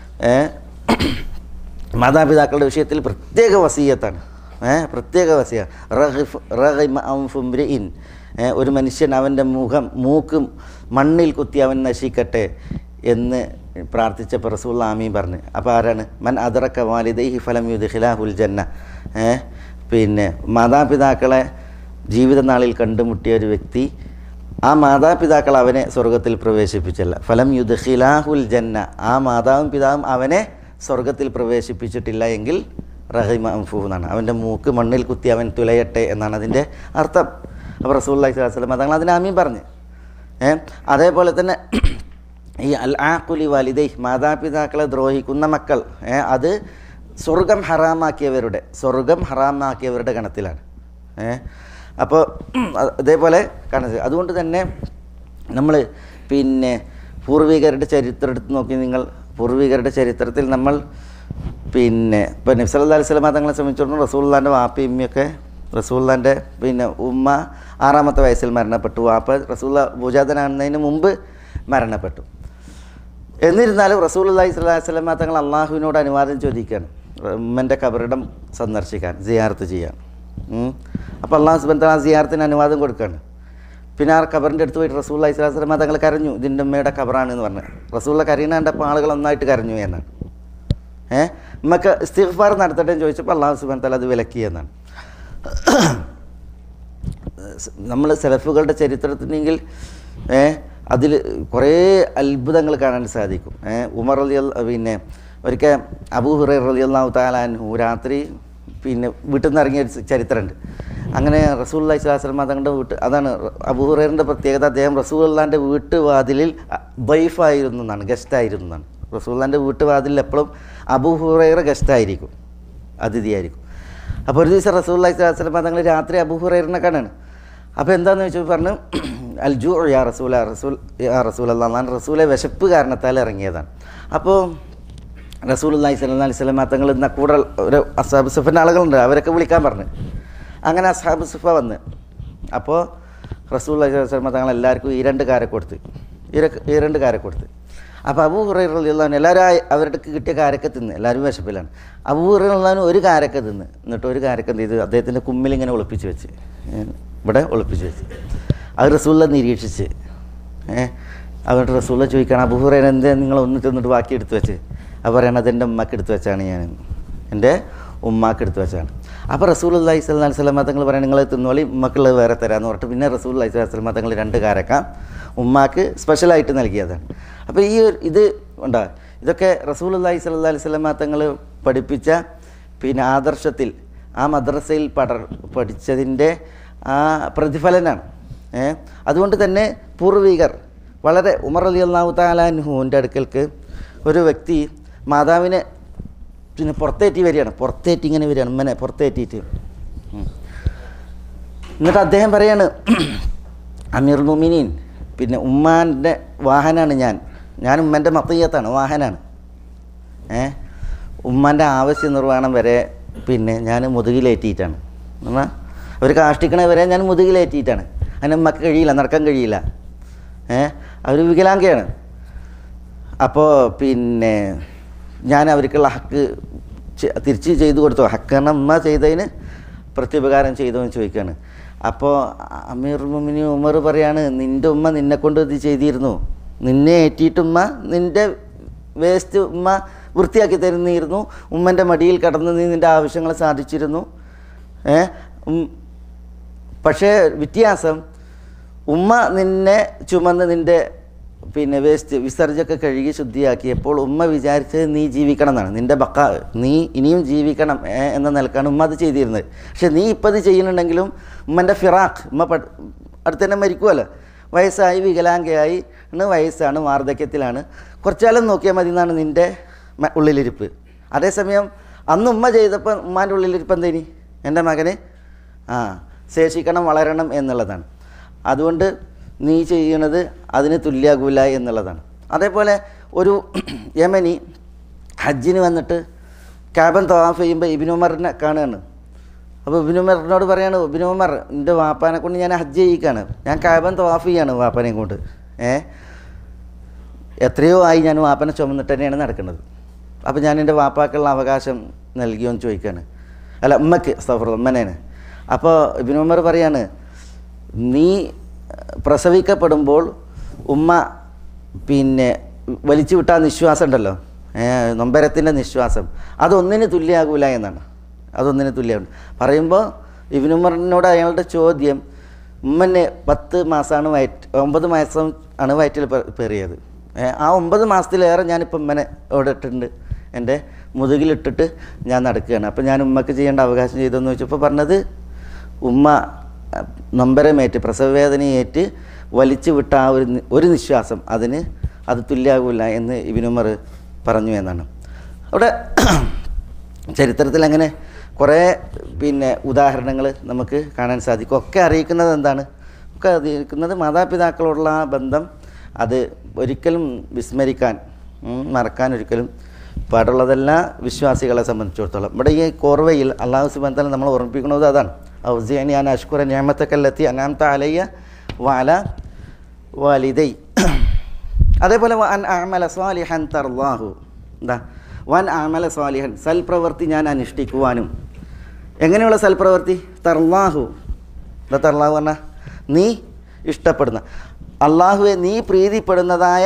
മാതാപിതാക്കളുടെ വിഷയത്തിൽ പ്രത്യേക വസീയത്താണ് ഏ പ്രത്യേക വസിയ റഹിഫ് റഹിമ അംഫുംരിഇൻ ഏ, ഒരു മനുഷ്യൻ അവൻ്റെ മുഖം മൂക്കും മണ്ണിൽ കുത്തി അവൻ നശിക്കട്ടെ എന്ന് പ്രാർത്ഥിച്ചപ്പോൾ റസൂൽ ആമീൻ പറഞ്ഞു അപ്പോൾ ആരാണ് മൻ അദറക്ക വാലിദൈഹി ഫലം യുദ്ഖിലാഹുൽ ജന്ന ഏ പിന്നെ മാതാപിതാക്കളെ ജീവിതനാളിൽ കണ്ടുമുട്ടിയ ഒരു വ്യക്തി ആ മാതാപിതാക്കൾ അവനെ സ്വർഗത്തിൽ പ്രവേശിപ്പിച്ചല്ല ഫലം യുദ്ഖിലാഹുൽ ജന്ന ആ മാതാവും പിതാവും അവനെ സ്വർഗത്തിൽ പ്രവേശിപ്പിച്ചിട്ടില്ല എങ്കിൽ റഹിമ അംഫു എന്നാണ് അവൻ്റെ മൂക്ക് മണ്ണിൽ കുത്തി അവൻ തുലയട്ടെ എന്നാണ് അതിൻ്റെ അർത്ഥം അപ്പോൾ റസൂല്ലാഹി സ്വലം തങ്ങൾ അതിന് ആമീൻ പറഞ്ഞ് ഏ അതേപോലെ തന്നെ ഈ അൽ ആഖുലി വാലിദൈ മാതാപിതാക്കളെ ദ്രോഹിക്കുന്ന മക്കൾ ഏ അത് സ്വർഗം ഹറാമാക്കിയവരുടെ സ്വർഗം ഹറാമാക്കിയവരുടെ ഗണത്തിലാണ് ഏ അപ്പോൾ അതേപോലെ കാണുന്നത് അതുകൊണ്ട് തന്നെ നമ്മൾ പിന്നെ പൂർവികരുടെ ചരിത്രം എടുത്ത് നോക്കി നിങ്ങൾ പൂർവികരുടെ ചരിത്രത്തിൽ നമ്മൾ പിന്നെ ഇപ്പോൾ നബ്സല്ലാ അലൈഹി സ്വലമ തങ്ങളെ സംബന്ധിച്ചിടത്തോളം റസൂള്ളാൻ്റെ വാപ്പി ഉമ്മയൊക്കെ റസൂള്ളാൻ്റെ പിന്നെ ഉമ്മ ആറാമത്തെ വയസ്സിൽ മരണപ്പെട്ടു വാപ്പ റസൂള്ള ഭൂജാതനാകുന്നതിന് മുമ്പ് മരണപ്പെട്ടു എന്നിരുന്നാലും റസൂൽ അള്ളഹി സ്വലാഹി സ്വലമ തങ്ങൾ അള്ളാഹുവിനോട് അനുവാദം ചോദിക്കുകയാണ് ഉമ്മൻ്റെ കബറിടം സന്ദർശിക്കാൻ സിയാർത്ത് ചെയ്യാൻ അപ്പോൾ അള്ളാഹു സുബൻ ആ സിയാർത്തിന് അനുവാദം കൊടുക്കുകയാണ് പിന്നെ ആ കബറിൻ്റെ അടുത്ത് പോയിട്ട് റസൂൽ അലൈഹി സ്വലാഹി സ്വലമ തങ്ങൾ കരഞ്ഞു ഇതിൻ്റെ ഉമ്മയുടെ കബറാണ് എന്ന് പറഞ്ഞു റസൂള്ള കരീന കണ്ടപ്പോൾ ആളുകൾ ഒന്നായിട്ട് കരഞ്ഞു എന്നാണ് ഏ ഉമ്മക്ക് ഇസ്തിഗ്ഫാർ നടത്തട്ടെ എന്ന് ചോദിച്ചപ്പോൾ അള്ളാഹു സുബാൻ തല അത് വിലക്കി എന്നാണ് നമ്മൾ സെലഫുകളുടെ ചരിത്രത്തിനെങ്കിൽ ഏ അതിൽ കുറേ അത്ഭുതങ്ങൾ കാണാൻ സാധിക്കും ഏ ഉമർ അലി പിന്നെ ഒരിക്കൽ അബൂ ഹുറൈ റലി അള്ളാഹു താലാൻഹു രാത്രി പിന്നെ വീട്ടിൽ നിന്ന് ഇറങ്ങിയ ഒരു ചരിത്രമുണ്ട് അങ്ങനെ റസൂൽ അള്ളഹി സ്വലാസ്ലം തങ്ങളുടെ വീട്ട് അതാണ് അബൂ ഹുറൈറിൻ്റെ പ്രത്യേകത അദ്ദേഹം റസൂൽ അള്ളാൻ്റെ വീട്ടുവാതിലിൽ ബൈഫായിരുന്നു എന്നാണ് ഗസ്റ്റായിരുന്നു എന്നാണ് റസൂല്ലാൻ്റെ വീട്ടുവാതിലിൽ എപ്പോഴും അബൂ ഹുറൈറ ഗസ്റ്റായിരിക്കും അതിഥിയായിരിക്കും അപ്പോൾ ഒരു ദിവസം റസൂൽ അള്ളഹി സ്വലാസ്ലം തങ്ങൾ രാത്രി അബൂ ഹുറൈറിനെ കാണാണ് അപ്പോൾ എന്താണെന്ന് വെച്ചാൽ പറഞ്ഞു അൽജു യാ റസൂല റസൂൽ യാ റസൂൽ അള്ളാൻ റസൂലെ വിശപ്പ് കാരണത്താൽ ഇറങ്ങിയതാണ് അപ്പോൾ റസൂൽ അള്ളഹി സ്വല്ലാ അലൈഹി സ്വലം തങ്ങൾ ഇന്ന കൂടെ ഒരു അസാബ് സുഫിൻ്റെ ആളുകളുണ്ട് അവരൊക്കെ വിളിക്കാൻ പറഞ്ഞു അങ്ങനെ അസാബ് സുഫ വന്ന് അപ്പോൾ റസൂൽ അലൈഹി സ്വലമ തങ്ങൾ എല്ലാവർക്കും ഈ രണ്ട് കാരെ കൊടുത്ത് ഈ ര- ഈ രണ്ട് കാരെ കൊടുത്ത് അപ്പോൾ അബൂ ഹുറൈറുള്ളവൻ എല്ലാവരും ആ- അവരുടെ കിട്ടിയ കാരക്ക തിന്ന് എല്ലാവരും വിശപ്പിലാണ് അബൂ ഹുറൈറുള്ളവൻ ഒരു കാരക്ക തിന്ന് എന്നിട്ട് ഒരു കാരക്ക എന്ത് ചെയ്ത് അദ്ദേഹത്തിൻ്റെ കുമ്മിൽ ഇങ്ങനെ ഒളിപ്പിച്ച് വെച്ച് ഏ, ഇവിടെ ഒളിപ്പിച്ച് വെച്ച് അത് റസൂല്ല നിരീക്ഷിച്ച് ഏഹ് അവരുടെ റസൂല്ല ചോദിക്കണം അബൂ ഹുറൈൻ എന്തേ നിങ്ങൾ ഒന്ന് തിന്നിട്ട് ബാക്കി എടുത്ത് വെച്ച് അപ്പോൾ പറയണത് എൻ്റെ ഉമ്മക്ക് എടുത്ത് വെച്ചാണ് ഞാൻ എൻ്റെ ഉമ്മാക്ക് എടുത്ത് വെച്ചാണ് അപ്പോൾ റസൂൽ അള്ളഹി സ്വലാ സ്വലമ തങ്ങൾ പറയാൻ നിങ്ങൾ തിന്നോളി ഉമ്മക്കുള്ളത് വേറെ തരാമെന്ന് പറഞ്ഞിട്ട് പിന്നെ റസൂൽ അള്ളഹി സ്വലാ സ്വലമ തങ്ങൾ രണ്ട് കാരക്ക ഉമ്മാക്ക് സ്പെഷ്യലായിട്ട് നൽകിയതാണ് അപ്പോൾ ഈ ഒരു ഇത് ഉണ്ടാ ഇതൊക്കെ റസൂൽ അള്ളഹി സ്വല്ലാ അലൈഹി സ്വലമ തങ്ങൾ പഠിപ്പിച്ച പിന്നെ ആദർശത്തിൽ ആ മദ്രസയിൽ പടർ പഠിച്ചതിൻ്റെ ആ പ്രതിഫലനാണ് ഏ അതുകൊണ്ട് തന്നെ പൂർവികർ വളരെ ഉമർ അലി അള്ളാഹു താലാൻഹുവിൻ്റെ അടുക്കൽക്ക് ഒരു വ്യക്തി മാതാവിനെ പിന്നെ പുറത്തേറ്റി വരികയാണ് പുറത്തേറ്റി ഇങ്ങനെ വരികയാണ് ഉമ്മനെ പുറത്തേറ്റിയിട്ട് ഉം. എന്നിട്ട് അദ്ദേഹം പറയാണ് അമീർ മുമിനീൻ പിന്നെ ഉമ്മാൻ്റെ വാഹനാണ് ഞാൻ ഞാൻ ഉമ്മൻ്റെ മത്തയ്യത്താണ് വാഹനാണ് ഏ ഉമ്മാൻ്റെ ആവശ്യ നിർവഹണം വരെ പിന്നെ ഞാൻ മുതുകിലേറ്റിയിട്ടാണ് എന്നാൽ അവർ കാഷ്ടിക്കണ വരെ ഞാൻ മുതുകിലേറ്റിയിട്ടാണ് അതിന് ഉമ്മക്ക് കഴിയില്ല നടക്കാൻ കഴിയില്ല ഏ അവർ വികലാംഗയാണ് അപ്പോൾ പിന്നെ ഞാൻ അവർക്കുള്ള ഹക്ക് ചെ- തിരിച്ച് ചെയ്തു കൊടുത്തു ഹക്കാണ് ഉമ്മ ചെയ്തതിന് പ്രത്യുപകാരം ചെയ്തോ എന്ന് ചോദിക്കുകയാണ് അപ്പോൾ അമീർ മുമിനി ഉമർ പറയാണ് നിൻ്റെ ഉമ്മ നിന്നെ കൊണ്ട് ഇത് ചെയ്തിരുന്നു നിന്നെ ഏറ്റിയിട്ട് ഉമ്മ നിൻ്റെ വേസ്റ്റ് ഉമ്മ വൃത്തിയാക്കി തരുന്നിരുന്നു ഉമ്മൻ്റെ മടിയിൽ കടന്ന് നീ നിൻ്റെ ആവശ്യങ്ങൾ സാധിച്ചിരുന്നു ഏ ഉം, പക്ഷേ വ്യത്യാസം ഉമ്മ നിന്നെ ചുമന്ന് നിൻ്റെ പിന്നെ വേസ്റ്റ് വിസർജ്യമൊക്കെ കഴുകി ശുദ്ധിയാക്കിയപ്പോൾ ഉമ്മ വിചാരിച്ചത് നീ ജീവിക്കണം എന്നാണ് നിൻ്റെ ബക്ക നീ ഇനിയും ജീവിക്കണം ഏ, എന്ന നിലക്കാണ് ഉമ്മ അത് ചെയ്തിരുന്നത് പക്ഷെ നീ ഇപ്പം അത് ചെയ്യുന്നുണ്ടെങ്കിലും ഉമ്മൻ്റെ ഫിറാഖ് ഉമ്മ പട് അടുത്ത് തന്നെ മരിക്കുമല്ലോ വയസ്സായി വികലാംഗയായി ആണ് വയസ്സാണ് വാർദ്ധക്യത്തിലാണ് കുറച്ചാലും നോക്കിയാൽ മതി എന്നാണ് നിൻ്റെ മ- ഉള്ളിലിരിപ്പ് അതേസമയം അന്ന് ഉമ്മ ചെയ്തപ്പോൾ ഉമ്മാൻ്റെ ഉള്ളിലിരിപ്പ് എന്തേനി എൻ്റെ മകന് ആ ശേഷിക്കണം വളരണം എന്നുള്ളതാണ് അതുകൊണ്ട് നീ ചെയ്യണത് അതിന് തുല്യാകൂല എന്നുള്ളതാണ് അതേപോലെ ഒരു യമനി ഹജ്ജിന് വന്നിട്ട് കാബൻ തവാഫ് ചെയ്യുമ്പോൾ ഇബിനുമറിനെ കാണുകയാണ് അപ്പോൾ ഇബിനുമറിനോട് പറയാണ് ഇബിനുമർ എൻ്റെ വാപ്പാനെ കൊണ്ട് ഞാൻ ഹജ്ജ് ചെയ്യിക്കാണ് ഞാൻ കാബൻ തവാഫ് ചെയ്യാണ് വാപ്പാനെയും കൊണ്ട് ഏ എത്രയോ ആയി ഞാൻ വാപ്പനെ ചുമന്നിട്ട് തന്നെയാണ് നടക്കുന്നത് അപ്പോൾ ഞാൻ എൻ്റെ വാപ്പാക്കുള്ള അവകാശം നൽകിയോ എന്ന് ചോദിക്കുകയാണ് അല്ല ഉമ്മക്ക് സഫർ ഉമ്മനേന് അപ്പോൾ ഇബിൻ ഉമ്മർ പറയാണ് നീ പ്രസവിക്കപ്പെടുമ്പോൾ ഉമ്മ പിന്നെ വലിച്ചു വിട്ട ആ നിശ്വാസം ഉണ്ടല്ലോ ഏ, നൊമ്പരത്തിൻ്റെ നിശ്വാസം അതൊന്നിന് തുല്യമാകൂല എന്നാണ് അതൊന്നിന് തുല്യമാണ് പറയുമ്പോൾ ഇബിനുമറിനോട് അയാളുടെ ചോദ്യം ഉമ്മനെ പത്ത് മാസമാണ് വയറ്റ് ഒമ്പത് മാസം ആണ് വയറ്റിൽ പെ- പെറിയത് ഏ, ആ ഒമ്പത് മാസത്തിലേറെ ഞാനിപ്പോൾ ഉമ്മനെ ഇവിടെ ഇട്ടിട്ടുണ്ട് എൻ്റെ മുതുകിലിട്ടിട്ട് ഞാൻ നടക്കുകയാണ് അപ്പോൾ ഞാൻ ഉമ്മക്ക് ചെയ്യേണ്ട അവകാശം ചെയ്തെന്ന് ചോദിച്ചപ്പോൾ പറഞ്ഞത് ഉമ്മ അഹ്, നൊമ്പരമേറ്റ് പ്രസവവേദനയേറ്റ് വലിച്ചു വിട്ട ആ ഒരു നി- ഒരു നിശ്വാസം അതിന് അത് തുല്യാകൂല എന്ന് ഇബിനുമർ പറഞ്ഞു എന്നാണ് അവിടെ ചരിത്രത്തിൽ അങ്ങനെ കുറേ പിന്നെ ഉദാഹരണങ്ങൾ നമുക്ക് കാണാൻ സാധിക്കും ഒക്കെ അറിയിക്കുന്നത് എന്താണ് ഒക്കെ അറിയിക്കുന്നത് മാതാപിതാക്കളോടുള്ള ആ ബന്ധം അത് ഒരിക്കലും വിസ്മരിക്കാൻ ഉം, മറക്കാൻ ഒരിക്കലും പാടുള്ളതല്ല വിശ്വാസികളെ സംബന്ധിച്ചിടത്തോളം ഇവിടെ ഈ കോർവയിൽ അള്ളാഹു സുബാൻ നമ്മൾ ഓർമ്മിപ്പിക്കുന്നത് അതാണ് ഔസിയാനി ഞാൻ അഷ്കുറ ഞാമത്തക്കല്ലെത്തി അനാമത്ത അലയ്യ വാല വാലിദൈ അതേപോലെ വൻ ആമല സ്വാലിഹൻ തർവാഹു എന്താ വൻ ആമല സ്വാലിഹൻ സൽപ്രവൃത്തി ഞാൻ അനുഷ്ഠിക്കുവാനും എങ്ങനെയുള്ള സൽപ്രവൃത്തി തർവാഹു എന്താ തർലാഹു പറഞ്ഞാൽ നീ ഇഷ്ടപ്പെടുന്ന അള്ളാഹുവെ നീ പ്രീതിപ്പെടുന്നതായ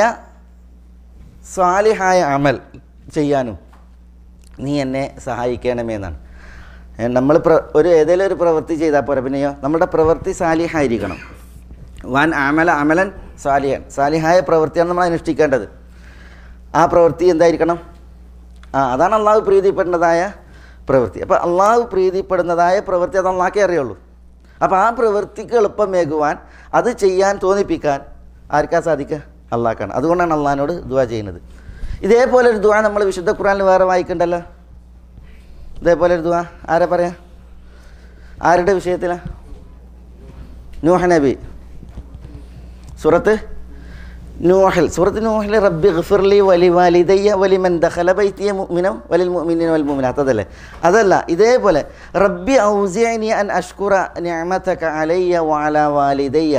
സ്വാലിഹായ അമൽ ചെയ്യാനും നീ എന്നെ സഹായിക്കണമേ എന്നാണ് നമ്മൾ പ്ര ഒരു ഏതെങ്കിലും ഒരു പ്രവൃത്തി ചെയ്താൽ പോരാ പിന്നെയോ നമ്മുടെ പ്രവൃത്തി സാലിഹായിരിക്കണം വാൻ അമല അമലൻ സാലിഹൻ സാലിഹായ പ്രവൃത്തിയാണ് നമ്മൾ അനുഷ്ഠിക്കേണ്ടത് ആ പ്രവൃത്തി എന്തായിരിക്കണം ആ അതാണ് അള്ളാഹു പ്രീതിപ്പെടുന്നതായ പ്രവൃത്തി അപ്പോൾ അള്ളാഹു പ്രീതിപ്പെടുന്നതായ പ്രവൃത്തി അത് അള്ളാഹ്ക്കേ അറിയുള്ളൂ അപ്പോൾ ആ പ്രവൃത്തിക്ക് എളുപ്പമേകുവാൻ അത് ചെയ്യാൻ തോന്നിപ്പിക്കാൻ ആർക്കാ സാധിക്കുക അള്ളാഹ്ക്കാണ് അതുകൊണ്ടാണ് അള്ളാഹിനോട് ദുവാ ചെയ്യുന്നത് ഇതേപോലെ ഒരു ദുവാ നമ്മൾ വിശുദ്ധ ഖുറാനിൽ വേറെ വായിക്കണ്ടല്ലോ ഇതേപോലെ ഒരു ദുവാ ആരാ പറയാ ആരുടെ വിഷയത്തിലാണ് നൂഹ നബി സൂറത്ത് നൂഹിൽ സൂറത്ത് നൂഹിൽ റബ്ബി ഗഫിർലി വലി വാലിദയ്യ വലി മൻ ദഖല ബൈത്തിയ മുഅ്മിനം വലിൽ മുഅ്മിനീന വൽ മുഅ്മിനാത്ത് അതല്ലേ അതല്ല ഇതേപോലെ റബ്ബി ഔസിഅനി അൻ അഷ്കുറ നിഅമതക അലയ്യ വഅല വാലിദയ്യ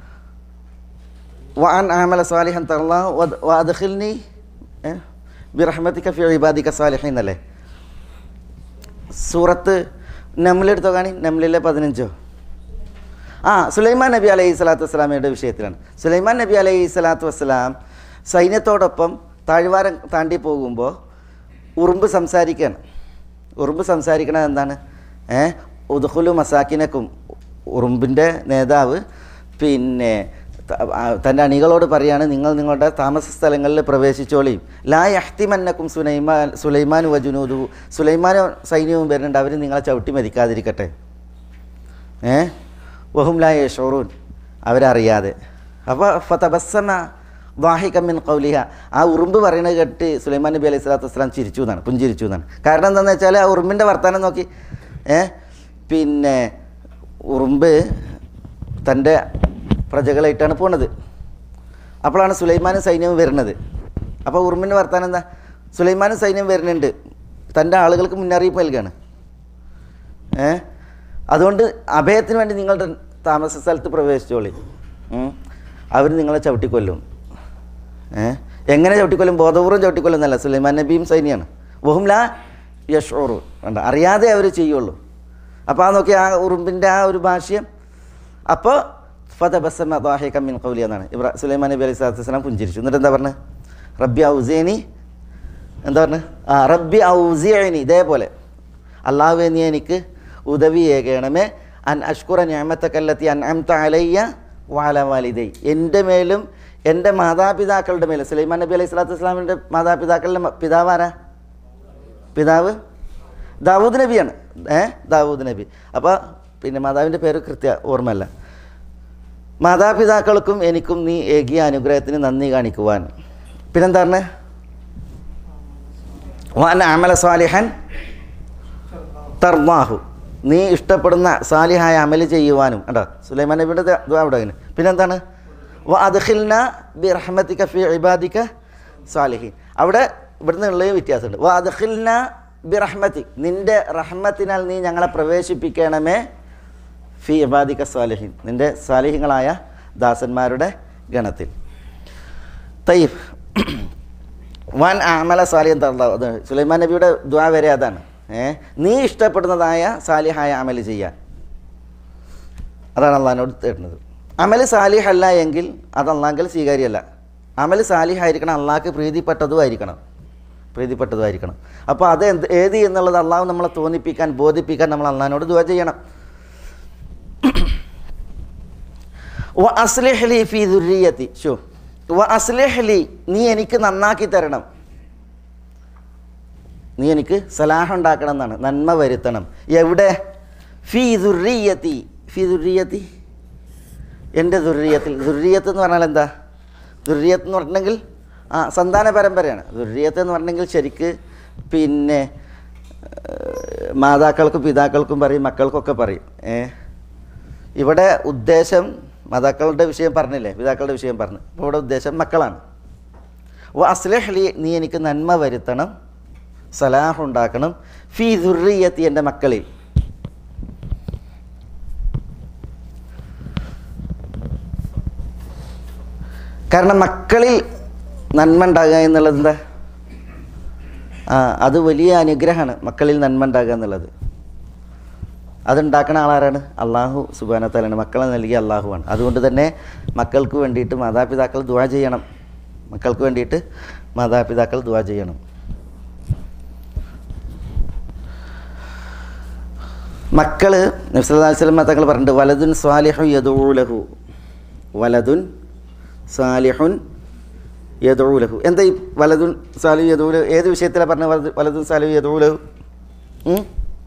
വഅൻ അഅമല സാലിഹൻ തർലാഹു വദ്- വഅദ്ഖിൽനി ഏ, ബിറഹ്മതിക ഫി ഇബാദിക സാലിഹീൻ അല്ലേ സൂറത്ത് നംലെടുത്തോ കാണി നംലിലെ പതിനഞ്ചോ ആ സുലൈമാൻ നബി അലൈഹി സ്വലാത്തു വസ്സലാമയുടെ വിഷയത്തിലാണ് സുലൈമാൻ നബി അലൈഹി സ്വലാത്തു വസ്സലാം സൈന്യത്തോടൊപ്പം താഴ്വാരം താണ്ടി പോകുമ്പോൾ ഉറുമ്പ് സംസാരിക്കുകയാണ് ഉറുമ്പ് സംസാരിക്കണത് എന്താണ് ഏ ഉദ്ഹുലു മസാക്കിനക്കും ഉറുമ്പിൻ്റെ നേതാവ് പിന്നെ ത- ആ, തൻ്റെ അണികളോട് പറയാണ് നിങ്ങൾ നിങ്ങളുടെ താമസ സ്ഥലങ്ങളിൽ പ്രവേശിച്ചോളിയും ലാ യഹ്തിമന്നക്കും സുലൈമാൻ സുലൈമാൻ വജുനൂദു സുലൈമാനും സൈന്യവും വരുന്നുണ്ട് അവർ നിങ്ങളെ ചവിട്ടി മതിക്കാതിരിക്കട്ടെ ഏ വഹും ലാ യഷൂറൂൻ അവരറിയാതെ അപ്പോൾ ഫതബസ്സമ വാഹികമ്മിൻ കൗലിഹ ആ ഉറുമ്പ് പറയുന്നത് കേട്ട് സുലൈമാൻ നബി അലൈഹി സ്വലാത്തു വസ്സലാം ചിരിച്ചു എന്നാണ് പുഞ്ചിരിച്ചു എന്നാണ് കാരണം എന്താണെന്ന് വെച്ചാൽ ആ ഉറുമ്പിൻ്റെ വർത്തമാനം നോക്കി ഏ പിന്നെ ഉറുമ്പ് തൻ്റെ പ്രജകളായിട്ടാണ് പോണത് അപ്പോഴാണ് സുലൈമാനും സൈന്യവും വരുന്നത് അപ്പോൾ ഉറുമ്പിൻ്റെ വർത്തമാനം എന്താ സുലൈമാനും സൈന്യം വരുന്നുണ്ട് തൻ്റെ ആളുകൾക്ക് മുന്നറിയിപ്പ് നൽകുകയാണ് ഏ അതുകൊണ്ട് അഭയത്തിന് വേണ്ടി നിങ്ങളുടെ താമസ സ്ഥലത്ത് പ്രവേശിച്ചോളി അവർ നിങ്ങളെ ചവിട്ടിക്കൊല്ലും ഏ എങ്ങനെ ചവിട്ടിക്കൊല്ലും ബോധപൂർവ്വം ചവിട്ടിക്കൊല്ലും എന്നല്ല സുലൈമാൻ നബിയും സൈന്യമാണ് വഹുംല യഷോറു വേണ്ട അറിയാതെ അവർ ചെയ്യുള്ളൂ അപ്പോൾ ആ നോക്കി ആ ഉറുമ്പിൻ്റെ ആ ഒരു ഭാഷ്യം അപ്പോൾ ഫതബസമ ദാഹിക്കമ്മിൻ കൗലി എന്നാണ് ഇബ്രാ സുലൈമാൻ നബി അലൈഹി സ്വലാത്തു വസ്സലാം പുഞ്ചിരിച്ചു എന്നിട്ട് എന്താ പറഞ്ഞത് റബ്ബി ഔസേനി എന്താ പറഞ്ഞത് ആ റബ്ബി ഔസിയനി ഇതേപോലെ അള്ളാഹുവെ നീ എനിക്ക് ഉദവിയേകണമേ അൻ അഷ്കുറ ഞാമത്തക്കല്ലത്തി അൻ അംത അലയ്യ വാല വാലിദൈ എൻ്റെ മേലും എൻ്റെ മാതാപിതാക്കളുടെ മേലും സുലൈമാൻ നബി അലൈഹി സ്വലാത്തു വസ്സലാമിൻ്റെ മാതാപിതാക്കളുടെ മ- പിതാവാരാ പിതാവ് ദാവൂദ് നബിയാണ് ഏ ദാവൂദ് നബി അപ്പോൾ പിന്നെ മാതാവിൻ്റെ പേര് കൃത്യ ഓർമ്മയല്ല മാതാപിതാക്കൾക്കും എനിക്കും നീ ഏകിയ അനുഗ്രഹത്തിന് നന്ദി കാണിക്കുവാൻ പിന്നെന്താ പറഞ്ഞേ വാൻ അമല സ്വാലിഹൻ തർമാഹു നീ ഇഷ്ടപ്പെടുന്ന സാലിഹായ അമല് ചെയ്യുവാനും കേട്ടോ സുലൈമാൻ നബിയുടെ ദ- ദുആ അവിടെ അങ്ങനെ പിന്നെന്താണ് വ അദ്ഖിൽന ബി റഹ്മത്തിക ഫി ഇബാദിക സാലിഹീൻ അവിടെ ഇവിടുന്ന് ഉള്ള വ്യത്യാസമുണ്ട് വ അദ്ഖിൽന ബി റഹ്മത്തി നിന്റെ റഹ്മത്തിനാൽ നീ ഞങ്ങളെ പ്രവേശിപ്പിക്കണമേ ഫി ഇബാദിക സാലിഹീൻ നിന്റെ സാലിഹ്യങ്ങളായ ദാസന്മാരുടെ ഗണത്തിൽ തയ്യബ് വൻ അമല സാലിഹൻ തർലാഹു അത് സുലൈമാൻ നബിയുടെ ദ്വാ വരെ അതാണ് ഏ നീ ഇഷ്ടപ്പെടുന്നതായ സാലിഹായ അമല് ചെയ്യാൻ അതാണ് അള്ളഹാനോട് തേടുന്നത് അമല് സാലിഹ് അല്ല എങ്കിൽ അത് അള്ളാഹ്ക്കൽ സ്വീകാര്യമല്ല അമല് സാലിഹായിരിക്കണം അള്ളാഹ്ക്ക് പ്രീതിപ്പെട്ടതുമായിരിക്കണം പ്രീതിപ്പെട്ടതുമായിരിക്കണം അപ്പോൾ അത് എന്ത് ഏത് എന്നുള്ളത് അള്ളാഹു നമ്മളെ തോന്നിപ്പിക്കാൻ ബോധിപ്പിക്കാൻ നമ്മൾ അള്ളഹാനോട് ദുവ ചെയ്യണം വ അസ്ലിഹ്ലി ഫി ദുരിയത്തി ഷോ വ അസ്ലിഹ്ലി നീ എനിക്ക് നന്നാക്കി തരണം നീ എനിക്ക് സലാഹ് ഉണ്ടാക്കണം എന്നാണ് നന്മ വരുത്തണം എവിടെ ഫി ദുരിയത്തി ഫി ദുരിയത്തി എൻ്റെ ദുരിയത്തിൽ ദുരിയത്ത് എന്ന് പറഞ്ഞാൽ എന്താ ദുരിയത്ത് എന്ന് പറഞ്ഞിട്ടുണ്ടെങ്കിൽ ആ സന്താന പരമ്പരയാണ് ദുരിയത്ത് എന്ന് പറഞ്ഞിട്ടുണ്ടെങ്കിൽ ശരിക്ക് പിന്നെ ഏഹ്, മാതാക്കൾക്കും പിതാക്കൾക്കും പറയും മക്കൾക്കൊക്കെ പറയും ഏ ഇവിടെ ഉദ്ദേശം മാതാക്കളുടെ വിഷയം പറഞ്ഞില്ലേ പിതാക്കളുടെ വിഷയം പറഞ്ഞു അപ്പോൾ ഇവിടെ ഉദ്ദേശം മക്കളാണ് ഓ അസ്ലഹ്ലി നീ എനിക്ക് നന്മ വരുത്തണം സലാഹ് ഉണ്ടാക്കണം ഫി ദുർറിയത്തി എൻ്റെ മക്കളിൽ കാരണം മക്കളിൽ നന്മ ഉണ്ടാകുക എന്നുള്ളത് എന്താ ആ അത് വലിയ അനുഗ്രഹമാണ് മക്കളിൽ നന്മ ഉണ്ടാകുക എന്നുള്ളത് അതുണ്ടാക്കുന്ന ആളാരാണ് അള്ളാഹു സുബാനത്താലാണ് മക്കളെ നൽകിയ അള്ളാഹുവാണ് അതുകൊണ്ട് തന്നെ മക്കൾക്ക് വേണ്ടിയിട്ട് മാതാപിതാക്കൾ ദുവാ ചെയ്യണം മക്കൾക്ക് വേണ്ടിയിട്ട് മാതാപിതാക്കൾ ദുവാ ചെയ്യണം മക്കള് നബ്സല്ലാസ്ലമ തങ്ങൾ പറഞ്ഞിട്ട് വലതുൻ സ്വാലിഹു യദൂലഹു വലതുൻ സാലിഹുൻ യദൂലഹു എന്താ ഈ വലതുൻ സാലിഹു യദൂലഹു ഏത് വിഷയത്തിലാണ് പറഞ്ഞത് വലതു വലതുൻ സാലിഹു യദൂലഹു ഉം?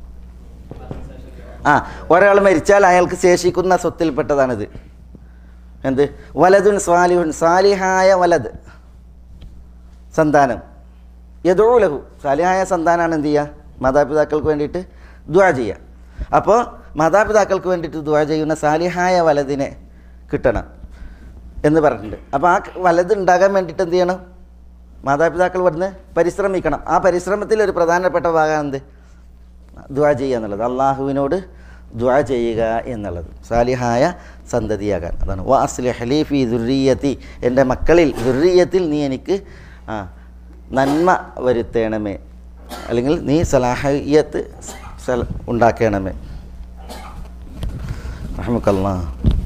ആ ഒരാൾ മരിച്ചാൽ അയാൾക്ക് ശേഷിക്കുന്ന സ്വത്തിൽപ്പെട്ടതാണിത് എന്ത് വലതുൻ സ്വാലിഹുൻ സാലിഹായ വലത് സന്താനം യദൂലഹു സാലിഹായ സന്താനാണ് എന്ത് ചെയ്യുക മാതാപിതാക്കൾക്ക് വേണ്ടിയിട്ട് ദ്വാ ചെയ്യുക അപ്പോൾ മാതാപിതാക്കൾക്ക് വേണ്ടിയിട്ട് ദ്വാ ചെയ്യുന്ന സാലിഹായ വലതിനെ കിട്ടണം എന്ന് പറഞ്ഞിട്ടുണ്ട് അപ്പോൾ ആ വലത് ഉണ്ടാകാൻ വേണ്ടിയിട്ട് എന്ത് ചെയ്യണം മാതാപിതാക്കൾ ഇവിടുന്ന് പരിശ്രമിക്കണം ആ പരിശ്രമത്തിൽ ഒരു പ്രധാനപ്പെട്ട ഭാഗമാണ് എന്ത് ദ്വാ ചെയ്യുക എന്നുള്ളത് അള്ളാഹുവിനോട് ദ്വാ ചെയ്യുക എന്നുള്ളത് സാലിഹായ സന്തതിയാകാൻ അതാണ് വാസ്ലി ഹലീഫി ദുർറിയത്തി എൻ്റെ മക്കളിൽ ദുർറിയത്തിൽ നീ എനിക്ക് ആ നന്മ വരുത്തേണമേ അല്ലെങ്കിൽ നീ സലാഹയ്യത്ത് സല ഉണ്ടാക്കണമേ റഹ്മക്കല്ലാ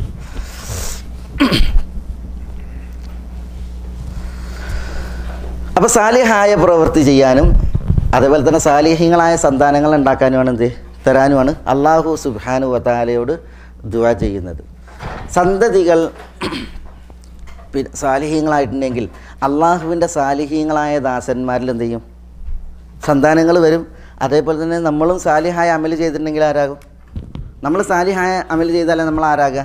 അപ്പോൾ സാലിഹായ പ്രവൃത്തി ചെയ്യാനും അതേപോലെ തന്നെ സാലിഹ്യങ്ങളായ സന്താനങ്ങൾ ഉണ്ടാക്കാനുമാണ് എന്ത് തരാനുമാണ് അള്ളാഹു സുബാനു വതാലയോട് ദുവ ചെയ്യുന്നത് സന്തതികൾ പിന്നെ സാലിഹ്യങ്ങളായിട്ടുണ്ടെങ്കിൽ അള്ളാഹുവിൻ്റെ സാലിഹ്യങ്ങളായ ദാസന്മാരിൽ എന്ത് ചെയ്യും സന്താനങ്ങൾ വരും അതേപോലെ തന്നെ നമ്മളും സാലിഹായ അമൽ ചെയ്തിട്ടുണ്ടെങ്കിൽ ആരാകും നമ്മൾ സാലിഹായ അമൽ ചെയ്താലേ നമ്മൾ ആരാകുക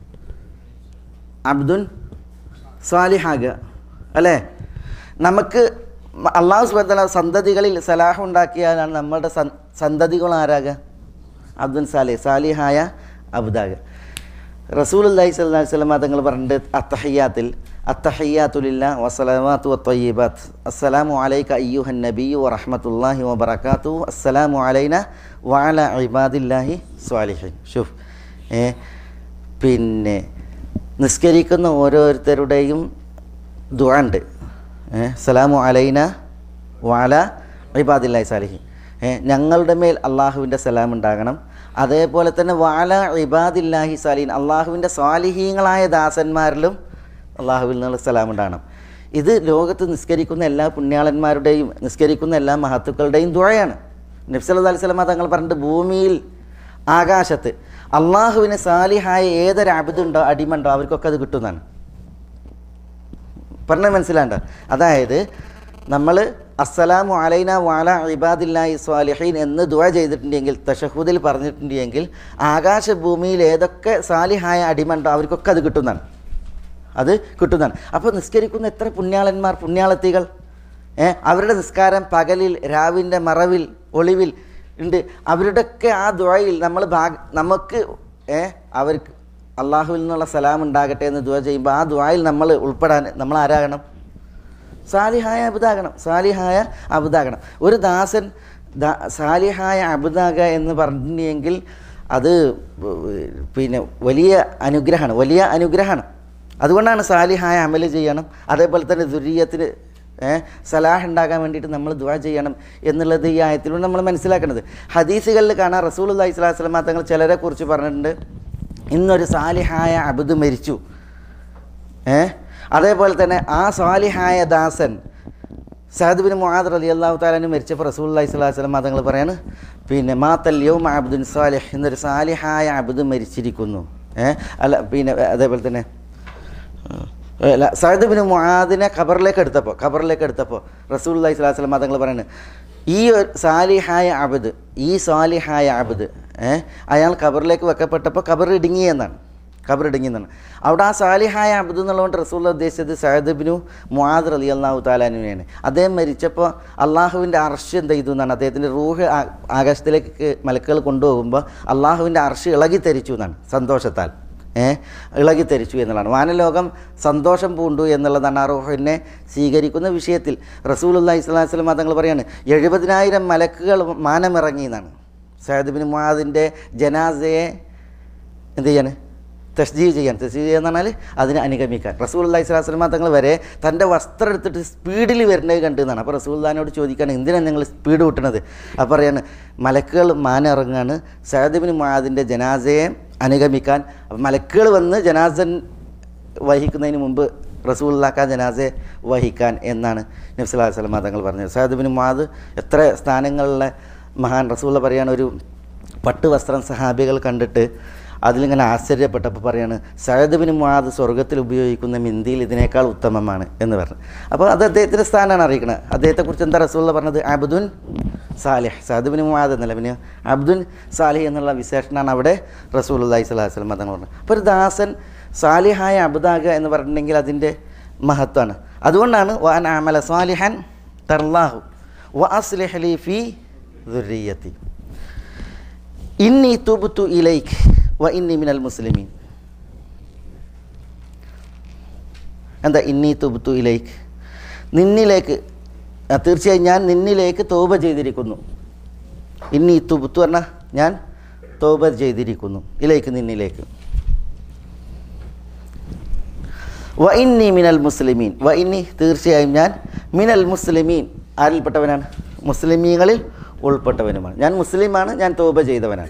അബ്ദുൻ സ്വാലിഹാകുക അല്ലേ നമുക്ക് അള്ളാഹു സുബത്തല സന്തതികളിൽ സലാഹ് ഉണ്ടാക്കിയാലാണ് നമ്മളുടെ സൻ- സന്തതികൾ ആരാകുക അബ്ദുൽ സാലിഹ് സാലിഹായ അബ്ദാകുക റസൂൽ അല്ലാഹി സ്വല്ലാ വസ്ലമ തങ്ങൾ പറഞ്ഞിട്ട് അത്തഹയ്യാത്തിൽ അത്തഹയ്യാത്തുലില്ല വസ്സലാമാത്തു വത്തയ്യബാത്ത് അസ്സലാമു അലൈക അയ്യുഹൻ നബിയു വറഹ്മത്തുള്ളാഹി വബറകാത്തു അസ്സലാമു അലൈന വഅല ഇബാദില്ലാഹി സ്വാലിഹിൻ ഷുഫ് ഏ പിന്നെ നിസ്കരിക്കുന്ന ഓരോരുത്തരുടെയും ദുആ ഉണ്ട് ഏ സലാമു അലൈന വാല ഇബാദില്ലാഹി സാലിഹി ഏ ഞങ്ങളുടെ മേൽ അള്ളാഹുവിൻ്റെ സലാം ഉണ്ടാകണം അതേപോലെ തന്നെ വാല ഇബാദില്ലാഹി സാലിൻ അള്ളാഹുവിൻ്റെ സ്വാലിഹീങ്ങളായ ദാസന്മാരിലും അള്ളാഹുവിൽ നിന്നുള്ള സലാം ഉണ്ടാകണം ഇത് ലോകത്ത് നിസ്കരിക്കുന്ന എല്ലാ പുണ്യാളന്മാരുടെയും നിസ്കരിക്കുന്ന എല്ലാ മഹത്തുക്കളുടെയും ദുഴയാണ് നബ്സല്ലാ അലൈഹി സ്വലമ തങ്ങൾ പറഞ്ഞിട്ട് ഭൂമിയിൽ ആകാശത്ത് അള്ളാഹുവിന് സാലിഹായ ഏതൊരു അബിതുണ്ടോ അടിമണ്ടോ അവർക്കൊക്കെ അത് കിട്ടുന്നതാണ് പറഞ്ഞത് മനസ്സിലാണ്ട അതായത് നമ്മൾ അസ്സലാമു അലൈന വാല ഇബാദില്ലാഹി സ്വാലിഹീൻ എന്ന് ദുആ ചെയ്തിട്ടുണ്ടെങ്കിൽ തഷഹൂദിൽ പറഞ്ഞിട്ടുണ്ടെങ്കിൽ ആകാശഭൂമിയിൽ ഏതൊക്കെ സാലിഹായ അടിമണ്ടോ അവർക്കൊക്കെ അത് കിട്ടുന്നതാണ് അത് കിട്ടുന്നതാണ് അപ്പോൾ നിസ്കരിക്കുന്ന എത്ര പുണ്യാളന്മാർ പുണ്യാളത്തികൾ ഏ അവരുടെ നിസ്കാരം പകലിൽ രാവിൻ്റെ മറവിൽ ഒളിവിൽ ഉണ്ട് അവരുടെയൊക്കെ ആ ദുഴയിൽ നമ്മൾ ഭാഗ നമുക്ക് ഏ അവർക്ക് അള്ളാഹുവിൽ നിന്നുള്ള സലാം ഉണ്ടാകട്ടെ എന്ന് ദുവ ചെയ്യുമ്പോൾ ആ ദുആയിൽ നമ്മൾ ഉൾപ്പെടാൻ നമ്മൾ ആരാകണം സാലിഹായ അബുദാകണം സാലിഹായ അബുദാകണം ഒരു ദാസൻ ദാ- സാലിഹായ അബുദാക എന്ന് പറഞ്ഞെങ്കിൽ അത് പിന്നെ വലിയ അനുഗ്രഹമാണ് വലിയ അനുഗ്രഹമാണ് അതുകൊണ്ടാണ് സാലിഹായ അമല് ചെയ്യണം അതേപോലെ തന്നെ ദുരീയത്തിന് ഏഹ് സലാഹ് ഉണ്ടാകാൻ വേണ്ടിയിട്ട് നമ്മൾ ദുആ ചെയ്യണം എന്നുള്ളത് ഈ ആയത്തിലൂടെ നമ്മൾ മനസ്സിലാക്കേണ്ടത് ഹദീസുകളിൽ കാണാൻ റസൂൽ അള്ളഹി സ്വലാഹു വസ്ലമ തങ്ങൾ ചിലരെ കുറിച്ച് പറഞ്ഞിട്ടുണ്ട് ഇന്നൊരു സാലിഹായ അബുദ് മരിച്ചു ഏ അതേപോലെ തന്നെ ആ സാലിഹായ ദാസൻ സഹദ്ബിൻ മുഹാദ് അലി അള്ളാഹു താലാന് മരിച്ചപ്പോൾ റസൂൽ അള്ളഹി സ്വലാഹു വസ്ലം തങ്ങൾ പറയാണ് പിന്നെ മാത്തൽ യൗം അബ്ദുൻ സാലിഹ് എന്നൊരു സാലിഹായ അബുദ് മരിച്ചിരിക്കുന്നു ഏ അല്ല പിന്നെ അതേപോലെ തന്നെ അല്ല സഹദ് ബിൻ മുആദിനെ ഖബറിലേക്ക് എടുത്തപ്പോൾ ഖബറിലേക്ക് എടുത്തപ്പോൾ റസൂൽ അള്ളഹി സ്വലാഹു വസ്ലം തങ്ങൾ പറയുന്നത് ഈ ഒരു സാലിഹായ അബദ് ഈ സാലിഹായ അബദ് ഏഹ് അയാൾ ഖബറിലേക്ക് വെക്കപ്പെട്ടപ്പോൾ ഖബർ ഇടുങ്ങി എന്നാണ് ഖബർ ഇടുങ്ങി എന്നാണ് അവിടെ ആ സാലിഹായ അബദ് എന്നുള്ളതുകൊണ്ട് റസൂൽ ഉദ്ദേശിച്ചത് സഹദ് ബിനു മുആദ് അലി അള്ളാഹു താലാനുവിനെയാണ് അദ്ദേഹം മരിച്ചപ്പോൾ അള്ളാഹുവിൻ്റെ അർഷ് എന്ത് ചെയ്തു എന്നാണ് അദ്ദേഹത്തിൻ്റെ റൂഹ് ആ- ആകാശത്തിലേക്ക് മലക്കുകൾ കൊണ്ടുപോകുമ്പോൾ അള്ളാഹുവിൻ്റെ അർഷ് ഇളകി തരിച്ചു എന്നാണ് സന്തോഷത്താൽ ഏ ഇളകി തരിച്ചു എന്നുള്ളതാണ് വാനലോകം സന്തോഷം പൂണ്ടു എന്നുള്ളതാണ് ആ റൂഹിനെ സ്വീകരിക്കുന്ന വിഷയത്തിൽ റസൂലുള്ള ഇസ്ലാം വസ്ലം തങ്ങൾ പറയാണ് എഴുപതിനായിരം മലക്കുകൾ മാനമിറങ്ങി എന്നാണ് സയ്യിദ് ബിൻ മുആദിൻ്റെ ജനാസയെ എന്ത് ചെയ്യാണ് തസ്ജീവ് ചെയ്യാൻ തസ്ജീവ് ചെയ്യാന്ന് പറഞ്ഞാൽ അതിനെ അനുഗമിക്കാൻ റസൂൽ അള്ളഹി സ്വലാസ്ലമ തങ്ങൾ വരെ തൻ്റെ വസ്ത്രം എടുത്തിട്ട് സ്പീഡിൽ വരുന്നത് കണ്ടു എന്നാണ് അപ്പോൾ റസൂല്ലാനോട് ചോദിക്കുകയാണ് എന്തിനാണ് നിങ്ങൾ സ്പീഡ് കൂട്ടണത് അപ്പോൾ പറയാണ് മലക്കുകൾ മാന ഇറങ്ങാണ് സഹദിബിന് മാദിൻ്റെ ജനാസയെ അനുഗമിക്കാൻ അപ്പോൾ മലക്കുകൾ വന്ന് ജനാസൻ വഹിക്കുന്നതിന് മുമ്പ് റസൂല്ലാക്കാൻ ജനാസയെ വഹിക്കാൻ എന്നാണ് നബ്സല്ലാ വസ്ലമ തങ്ങൾ പറഞ്ഞത് സഹദിബിന് മാദ് എത്ര സ്ഥാനങ്ങളിലെ മഹാൻ റസൂള്ള പറയാണ് ഒരു പട്ട് വസ്ത്രം സഹാബികൾ കണ്ടിട്ട് അതിലിങ്ങനെ ആശ്ചര്യപ്പെട്ടപ്പോൾ പറയാണ് സഹദബിന് മുആദ് സ്വർഗത്തിൽ ഉപയോഗിക്കുന്ന മിന്തിയിൽ ഇതിനേക്കാൾ ഉത്തമമാണ് എന്ന് പറഞ്ഞു അപ്പോൾ അത് അദ്ദേഹത്തിൻ്റെ സ്ഥാനമാണ് അറിയിക്കുന്നത് അദ്ദേഹത്തെക്കുറിച്ച് എന്താ റസൂള്ള പറഞ്ഞത് അബ്ദുൻ സാലിഹ് സഹദബിന് മുആദ് എന്നല്ല പിന്നെ അബ്ദുൻ സാലിഹ് എന്നുള്ള വിശേഷണമാണ് അവിടെ റസൂൽ അള്ളഹി സ്വലാഹു വസ്ലം തങ്ങൾ പറഞ്ഞത് അപ്പോൾ ഒരു ദാസൻ സാലിഹായ അബുദാക എന്ന് പറഞ്ഞിട്ടുണ്ടെങ്കിൽ അതിൻ്റെ മഹത്വമാണ് അതുകൊണ്ടാണ് വാൻ ആമല സാലിഹൻ തർലാഹു വ അസ്ലിഹലി ഫി ദുരിയത്തി ഇന്നി തുബുത്തു ഇലൈക്ക് വ ഇന്നി മിനൽ മുസ്ലിമീൻ എന്താ ഇന്നി തുബുത്തു ഇലൈക്ക് നിന്നിലേക്ക് ആ, തീർച്ചയായും ഞാൻ നിന്നിലേക്ക് തോപ ചെയ്തിരിക്കുന്നു ഇന്നി തുബുത്തു പറഞ്ഞാൽ ഞാൻ തോപ ചെയ്തിരിക്കുന്നു ഇലേക്ക് നിന്നിലേക്ക് വ ഇന്നി മിനൽ മുസ്ലിമീൻ വ ഇന്നി തീർച്ചയായും ഞാൻ മിനൽ മുസ്ലിമീൻ ആരിൽപ്പെട്ടവനാണ് മുസ്ലിമീങ്ങളിൽ ഉൾപ്പെട്ടവനുമാണ് ഞാൻ മുസ്ലിമാണ് ഞാൻ തോപ ചെയ്തവനാണ്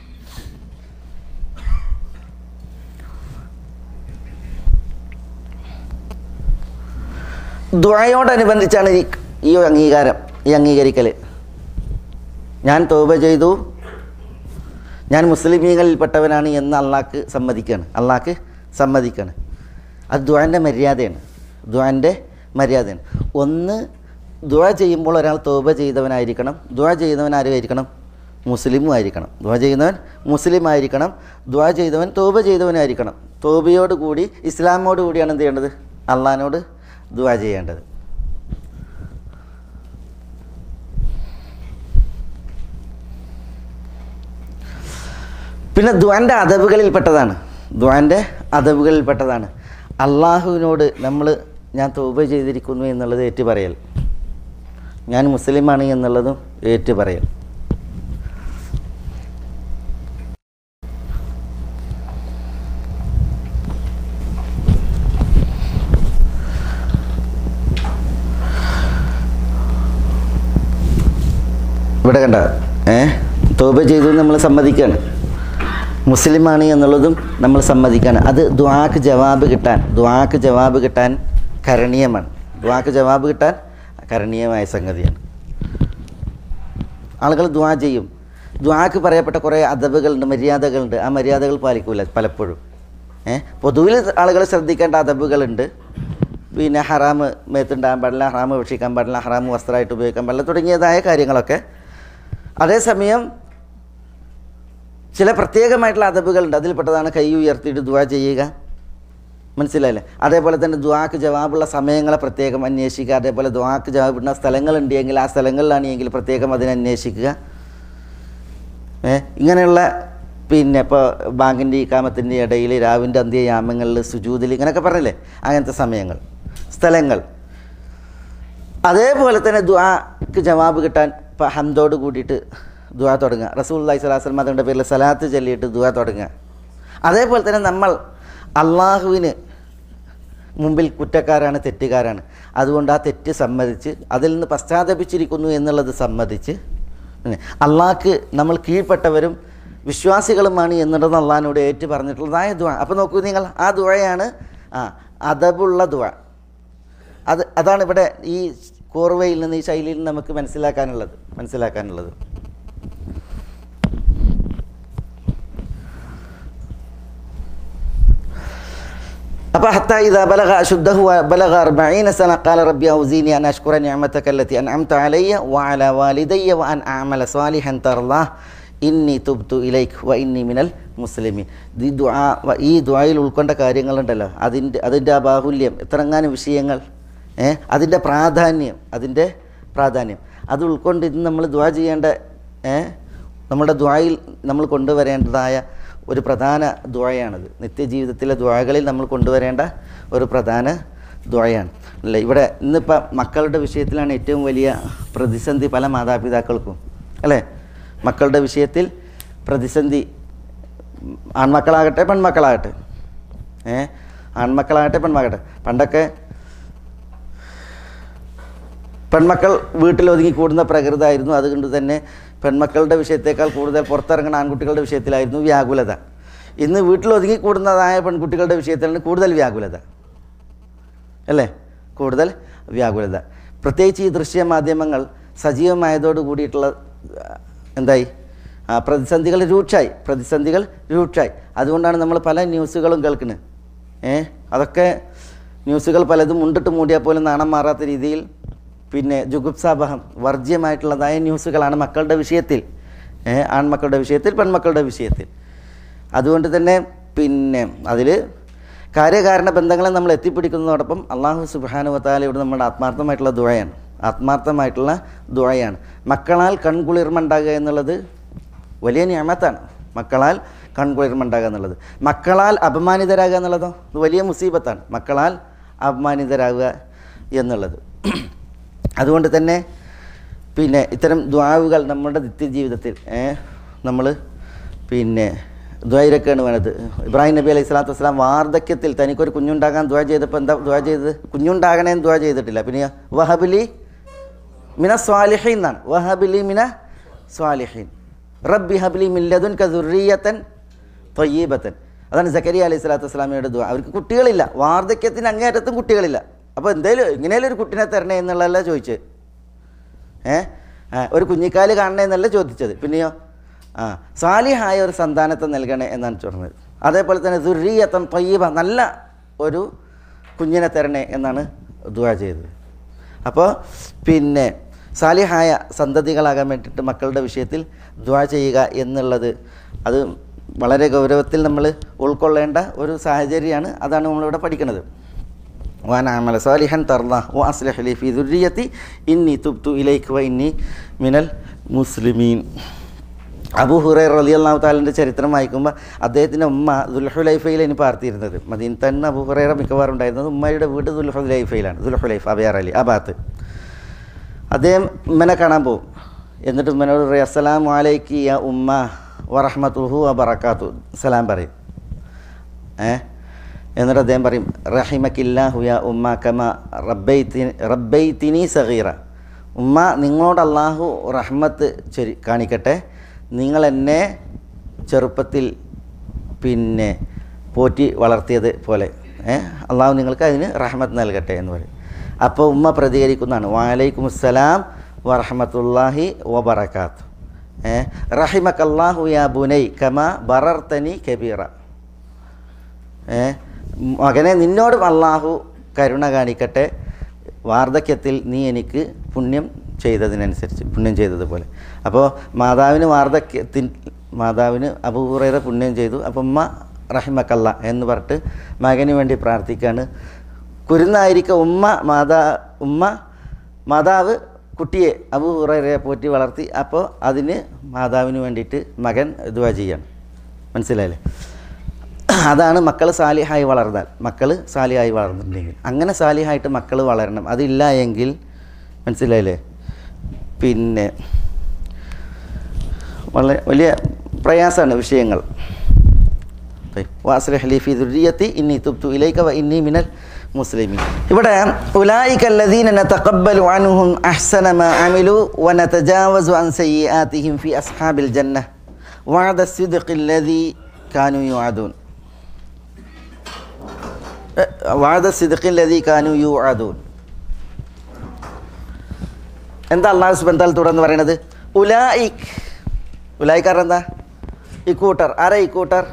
ദുഴയോടനുബന്ധിച്ചാണ് ഈ ഈ അംഗീകാരം ഈ അംഗീകരിക്കൽ ഞാൻ തോപ ചെയ്തു ഞാൻ മുസ്ലിമീങ്ങളിൽപ്പെട്ടവനാണ് എന്ന് അള്ളാഹ്ക്ക് സമ്മതിക്കുകയാണ് അള്ളാഹ്ക്ക് സമ്മതിക്കുകയാണ് അത് ദ്വാൻ്റെ മര്യാദയാണ് ദ്വാൻ്റെ മര്യാദയാണ് ഒന്ന് ദ്വാ ചെയ്യുമ്പോൾ ഒരാൾ തോപ ചെയ്തവനായിരിക്കണം ദ്വാ ചെയ്യുന്നവൻ ആരുമായിരിക്കണം മുസ്ലിമും ആയിരിക്കണം ദ്വാ ചെയ്യുന്നവൻ മുസ്ലിം ആയിരിക്കണം ദ്വാ ചെയ്തവൻ തോപ ചെയ്തവനായിരിക്കണം തോബയോട് കൂടി ഇസ്ലാമോട് കൂടിയാണ് എന്ത് ചെയ്യേണ്ടത് അള്ളഹാനോട് ദ്വാ ചെയ്യേണ്ടത് പിന്നെ ദ്വാൻ്റെ അതവുകളിൽപ്പെട്ടതാണ് ദ്വാൻ്റെ അതവുകളിൽപ്പെട്ടതാണ് അള്ളാഹുവിനോട് നമ്മൾ ഞാൻ തോപ ചെയ്തിരിക്കുന്നു എന്നുള്ളത് ഏറ്റു പറയൽ ഞാൻ മുസ്ലിമാണ് എന്നുള്ളതും ഏറ്റു പറയൽ ഇവിടെ കണ്ട ഏ തോപ ചെയ്തു നമ്മൾ സമ്മതിക്കുകയാണ് മുസ്ലിമാണ് എന്നുള്ളതും നമ്മൾ സമ്മതിക്കുകയാണ് അത് ദ്വാക്ക് ജവാബ് കിട്ടാൻ ദ്വാക്ക് ജവാബ് കിട്ടാൻ കരണീയമാണ് ദ്വാക്ക് ജവാബ് കിട്ടാൻ കരണീയമായ സംഗതിയാണ് ആളുകൾ ദ്വാ ചെയ്യും ദ്വാക്ക് പറയപ്പെട്ട കുറേ അതബുകളുണ്ട് മര്യാദകളുണ്ട് ആ മര്യാദകൾ പാലിക്കൂല പലപ്പോഴും ഏ പൊതുവിൽ ആളുകൾ ശ്രദ്ധിക്കേണ്ട അതബുകളുണ്ട് പിന്നെ ഹറാമ് മേത്തുണ്ടാകാൻ പാടില്ല ഹറാമ് ഭക്ഷിക്കാൻ പാടില്ല ഹറാമ് വസ്ത്രമായിട്ട് ഉപയോഗിക്കാൻ പാടില്ല തുടങ്ങിയതായ കാര്യങ്ങളൊക്കെ അതേസമയം ചില പ്രത്യേകമായിട്ടുള്ള അതബുകളുണ്ട് അതിൽപ്പെട്ടതാണ് കൈ ഉയർത്തിയിട്ട് ദുവാ ചെയ്യുക മനസ്സിലായില്ലേ അതേപോലെ തന്നെ ദ്വാക്ക് ജവാബുള്ള സമയങ്ങളെ പ്രത്യേകം അന്വേഷിക്കുക അതേപോലെ ദ്വാക്ക് ജവാബിടുന്ന സ്ഥലങ്ങളുണ്ട് എങ്കിൽ ആ സ്ഥലങ്ങളിലാണ് എങ്കിൽ പ്രത്യേകം അതിനെ അന്വേഷിക്കുക ഏ ഇങ്ങനെയുള്ള പിന്നെ ഇപ്പോൾ ബാങ്കിൻ്റെ ഇക്കാമത്തിൻ്റെ ഇടയിൽ രാവിൻ്റെ അന്ത്യയാമങ്ങളിൽ സുജൂതിൽ ഇങ്ങനെയൊക്കെ പറഞ്ഞില്ലേ അങ്ങനത്തെ സമയങ്ങൾ സ്ഥലങ്ങൾ അതേപോലെ തന്നെ ദ്വാക്ക് ജവാബ് കിട്ടാൻ ഇപ്പം ഹംദോട് കൂടിയിട്ട് ദുആ തുടങ്ങുക റസൂൽ അള്ളഹി സ്വലാസ്ലം അതുകൊണ്ട് പേരിൽ സലാത്ത് ചൊല്ലിയിട്ട് ദുആ തുടങ്ങുക അതേപോലെ തന്നെ നമ്മൾ അള്ളാഹുവിന് മുമ്പിൽ കുറ്റക്കാരാണ് തെറ്റുകാരാണ് അതുകൊണ്ട് ആ തെറ്റ് സമ്മതിച്ച് അതിൽ നിന്ന് പശ്ചാത്തപിച്ചിരിക്കുന്നു എന്നുള്ളത് സമ്മതിച്ച് പിന്നെ അള്ളാഹ്ക്ക് നമ്മൾ കീഴ്പ്പെട്ടവരും വിശ്വാസികളുമാണ് എന്നുള്ളത് അള്ളാഹിനോട് ഏറ്റു പറഞ്ഞിട്ടുള്ളതായ ദുആ അപ്പോൾ നോക്കൂ നിങ്ങൾ ആ ദുആയാണ് ആ അതബുള്ള ദുആ അത് അതാണ് ഇവിടെ ഈ കോർവയിൽ നിന്ന് ഈ ശൈലിയിൽ നിന്ന് നമുക്ക് മനസ്സിലാക്കാനുള്ളത് മനസ്സിലാക്കാനുള്ളത് അപ്പോൾ ഹത്ത ഇദാ ബലഗ അശുദ്ധഹു ബലഗ അർബഈന സന ഖാല റബ്ബി ഔസീനി അൻ അഷ്കുറ നിഅമതക അല്ലതി അൻഅംത അലയ്യ വഅല വാലിദയ്യ വഅൻ അഅമല സാലിഹൻ തർലാഹ് ഇന്നി തുബ്തു ഇലൈക് വ ഇന്നി മിനൽ മുസ്ലിമീൻ ഈ ദുആ ഈ ദുആയിൽ ഉൾക്കൊണ്ട കാര്യങ്ങളുണ്ടല്ലോ അതിൻ്റെ അതിൻ്റെ ആ ബാഹുല്യം എത്രങ്ങാനും വിഷയങ്ങൾ ഏ അതിൻ്റെ പ്രാധാന്യം അതിൻ്റെ പ്രാധാന്യം അത് ഉൾക്കൊണ്ട് ഇന്ന് നമ്മൾ ദുആ ചെയ്യേണ്ട ഏ നമ്മുടെ ദ്വായിൽ നമ്മൾ കൊണ്ടുവരേണ്ടതായ ഒരു പ്രധാന ദ്വായാണിത് നിത്യജീവിതത്തിലെ ദ്വാകളിൽ നമ്മൾ കൊണ്ടുവരേണ്ട ഒരു പ്രധാന ദ്വായാണ് അല്ലേ ഇവിടെ ഇന്നിപ്പോൾ മക്കളുടെ വിഷയത്തിലാണ് ഏറ്റവും വലിയ പ്രതിസന്ധി പല മാതാപിതാക്കൾക്കും അല്ലേ മക്കളുടെ വിഷയത്തിൽ പ്രതിസന്ധി ആൺമക്കളാകട്ടെ പെൺമക്കളാകട്ടെ ഏ ആൺമക്കളാകട്ടെ പെൺമക്കളാകട്ടെ പണ്ടൊക്കെ പെൺമക്കൾ വീട്ടിൽ ഒതുങ്ങി കൂടുന്ന പ്രകൃതമായിരുന്നു അതുകൊണ്ട് തന്നെ പെൺമക്കളുടെ വിഷയത്തേക്കാൾ കൂടുതൽ പുറത്തിറങ്ങുന്ന ആൺകുട്ടികളുടെ വിഷയത്തിലായിരുന്നു വ്യാകുലത ഇന്ന് വീട്ടിൽ ഒതുങ്ങി കൂടുന്നതായ പെൺകുട്ടികളുടെ വിഷയത്തിലാണ് കൂടുതൽ വ്യാകുലത അല്ലേ കൂടുതൽ വ്യാകുലത പ്രത്യേകിച്ച് ഈ ദൃശ്യ മാധ്യമങ്ങൾ സജീവമായതോട് കൂടിയിട്ടുള്ള എന്തായി ആ, പ്രതിസന്ധികൾ രൂക്ഷായി പ്രതിസന്ധികൾ രൂക്ഷായി അതുകൊണ്ടാണ് നമ്മൾ പല ന്യൂസുകളും കേൾക്കുന്നത് ഏ അതൊക്കെ ന്യൂസുകൾ പലതും മുണ്ടിട്ട് മൂടിയാൽ പോലും നാണം മാറാത്ത രീതിയിൽ പിന്നെ ജുഗുപ്സാബഹം വർജ്യമായിട്ടുള്ളതായ ന്യൂസുകളാണ് മക്കളുടെ വിഷയത്തിൽ ഏ ആൺമക്കളുടെ വിഷയത്തിൽ പെൺമക്കളുടെ വിഷയത്തിൽ അതുകൊണ്ട് തന്നെ പിന്നെ അതിൽ കാര്യകാരണ ബന്ധങ്ങളെ നമ്മൾ എത്തിപ്പിടിക്കുന്നതോടൊപ്പം അള്ളാഹു സുബാനുവത്താലയോട് നമ്മുടെ ആത്മാർത്ഥമായിട്ടുള്ള ദുഴയാണ് ആത്മാർത്ഥമായിട്ടുള്ള ദുഴയാണ് മക്കളാൽ കൺകുളിർമ ഉണ്ടാകുക എന്നുള്ളത് വലിയ നിയമത്താണ് മക്കളാൽ കൺകുളിർമ ഉണ്ടാകുക എന്നുള്ളത് മക്കളാൽ അപമാനിതരാകുക എന്നുള്ളതോ ഇത് വലിയ മുസീബത്താണ് മക്കളാൽ അപമാനിതരാകുക എന്നുള്ളത് അതുകൊണ്ട് തന്നെ പിന്നെ ഇത്തരം ദ്വാവുകൾ നമ്മുടെ നിത്യജീവിതത്തിൽ നമ്മൾ പിന്നെ ദ്വൈരക്കാണ് വേണത് ഇബ്രാഹിം നബി അലൈഹി സ്വലാത്തു വസ്സലാം വാർദ്ധക്യത്തിൽ തനിക്കൊരു കുഞ്ഞുണ്ടാകാൻ ദ്വാ ചെയ്തപ്പോൾ എന്താ ദ്വാ ചെയ്തത് കുഞ്ഞുണ്ടാകണേന്ന് ദ്വാ ചെയ്തിട്ടില്ല പിന്നെ വഹബിലി മിന സ്വാലിഹീൻ എന്നാണ് വഹബിലി മിന സ്വാലിഹീൻ റബ്ബി ഹബ്ലി മില്ലതുൻ കസുറിയത്തൻ തൊയ്യീബത്തൻ അതാണ് സക്കരിയ അലൈഹി സ്വലാത്തു വസ്സലാമയുടെ ദ്വാ അവർക്ക് കുട്ടികളില്ല വാർദ്ധക്യത്തിന് അങ്ങേയറ്റത്തും കുട്ടികളില്ല അപ്പോൾ എന്തേലും എങ്ങനെയാലും ഒരു കുട്ടിനെ തരണേ എന്നുള്ളതല്ല ചോദിച്ചത് ഏ ആ, ഒരു കുഞ്ഞിക്കാല് കാണണേ എന്നല്ല ചോദിച്ചത് പിന്നെയോ ആ സാലിഹായ ഒരു സന്താനത്തെ നൽകണേ എന്നാണ് പറഞ്ഞത് അതേപോലെ തന്നെ ദുരീയത്തം തൊയ്യബ നല്ല ഒരു കുഞ്ഞിനെ തരണേ എന്നാണ് ദുവാ ചെയ്തത് അപ്പോൾ പിന്നെ സാലിഹായ സന്തതികളാകാൻ വേണ്ടിയിട്ട് മക്കളുടെ വിഷയത്തിൽ ദ്വാ ചെയ്യുക എന്നുള്ളത് അത് വളരെ ഗൗരവത്തിൽ നമ്മൾ ഉൾക്കൊള്ളേണ്ട ഒരു സാഹചര്യമാണ് അതാണ് നമ്മളിവിടെ പഠിക്കുന്നത് وأن أعمل صالحا ترضاه وأصلح لي في ذريتي إني تبت إليك وإني من المسلمين അബു ഹുറൈർ റലി അള്ളാഹു താലിൻ്റെ ചരിത്രം വായിക്കുമ്പോൾ അദ്ദേഹത്തിൻ്റെ ഉമ്മ ദുൽഹുലൈഫയിൽ ഇനി പാർത്തിരുന്നത് മദീൻ തന്നെ അബു ഹുറൈറ മിക്കവാറും ഉണ്ടായിരുന്നത് ഉമ്മയുടെ വീട് ദുൽഹുലൈഫയിലാണ് ദുൽഹുലൈഫ് അബിയാർ അലി ആ ഭാഗത്ത് അദ്ദേഹം ഉമ്മനെ കാണാൻ പോകും എന്നിട്ട് ഉമ്മനോട് പറയും അസ്സലാം വലൈക്ക് യ ഉമ്മ വറഹ്മത്തുഹു വബറക്കാത്തു സലാം പറയും ഏ എന്നിട്ട് അദ്ദേഹം പറയും റഹിമക്കില്ലാഹു യ ഉമ്മ കമ റബ്ബൈത്തി റബ്ബൈത്തിനി സഗീറ ഉമ്മ നിങ്ങളോട് അള്ളാഹു റഹ്മത്ത് ചൊരി കാണിക്കട്ടെ നിങ്ങൾ എന്നെ ചെറുപ്പത്തിൽ പിന്നെ പോറ്റി വളർത്തിയത് പോലെ ഏ അള്ളാഹു നിങ്ങൾക്ക് അതിന് റഹ്മത്ത് നൽകട്ടെ എന്ന് പറയും അപ്പോൾ ഉമ്മ പ്രതികരിക്കുന്നതാണ് വാലൈക്കും അസ്സലാം വറഹമത്തുല്ലാഹി വബറക്കാത്ത് ഏ റഹിമക്കല്ലാഹു യാ ബുനൈ കമ ബറർത്തനി കബീറ ഏ മകനെ നിന്നോടും അള്ളാഹു കരുണ കാണിക്കട്ടെ വാർദ്ധക്യത്തിൽ നീ എനിക്ക് പുണ്യം ചെയ്തതിനനുസരിച്ച് പുണ്യം ചെയ്തതുപോലെ അപ്പോൾ മാതാവിന് വാർദ്ധക്യത്തിൻ മാതാവിന് അപൂർവത പുണ്യം ചെയ്തു അപ്പം ഉമ്മ റഹിമക്കല്ല എന്ന് പറഞ്ഞിട്ട് മകന് വേണ്ടി പ്രാർത്ഥിക്കുകയാണ് കുരുന്നായിരിക്കെ ഉമ്മ മാതാ ഉമ്മ മാതാവ് കുട്ടിയെ അബു ഹുറയെ പോറ്റി വളർത്തി അപ്പോൾ അതിന് മാതാവിന് വേണ്ടിയിട്ട് മകൻ ദുവാ ചെയ്യാണ് മനസ്സിലായില്ലേ അതാണ് മക്കൾ സാലിഹായി വളർന്നാൽ മക്കൾ സാലിഹായി വളർന്നിട്ടുണ്ടെങ്കിൽ അങ്ങനെ സാലിഹായിട്ട് മക്കൾ വളരണം അതില്ല എങ്കിൽ മനസ്സിലായില്ലേ പിന്നെ വളരെ വലിയ പ്രയാസമാണ് വിഷയങ്ങൾ വാസ്ലഹ് ലീഫി ദുരിയത്തി ഇന്നി തുബ്തു ഇലൈക വ ഇന്നി മിനൽ മുസ്ലിമീൻ ഇവിടെ ഉലായിക الذين نتقبل عنهم احسن ما عملوا ونتجاوز عن سيئاتهم في اصحاب الجنه وعد الصدق الذي كانوا يوعدون വാദ സിദ്ഖില്ലതി കാനു യു അദൂൻ എന്താ അള്ളാഹു സുബന്താൽ തുടർന്ന് പറയണത് ഉലായിക് ഉലായിക്കാർ എന്താ ഇക്കൂട്ടർ ആരാ ഇക്കൂട്ടർ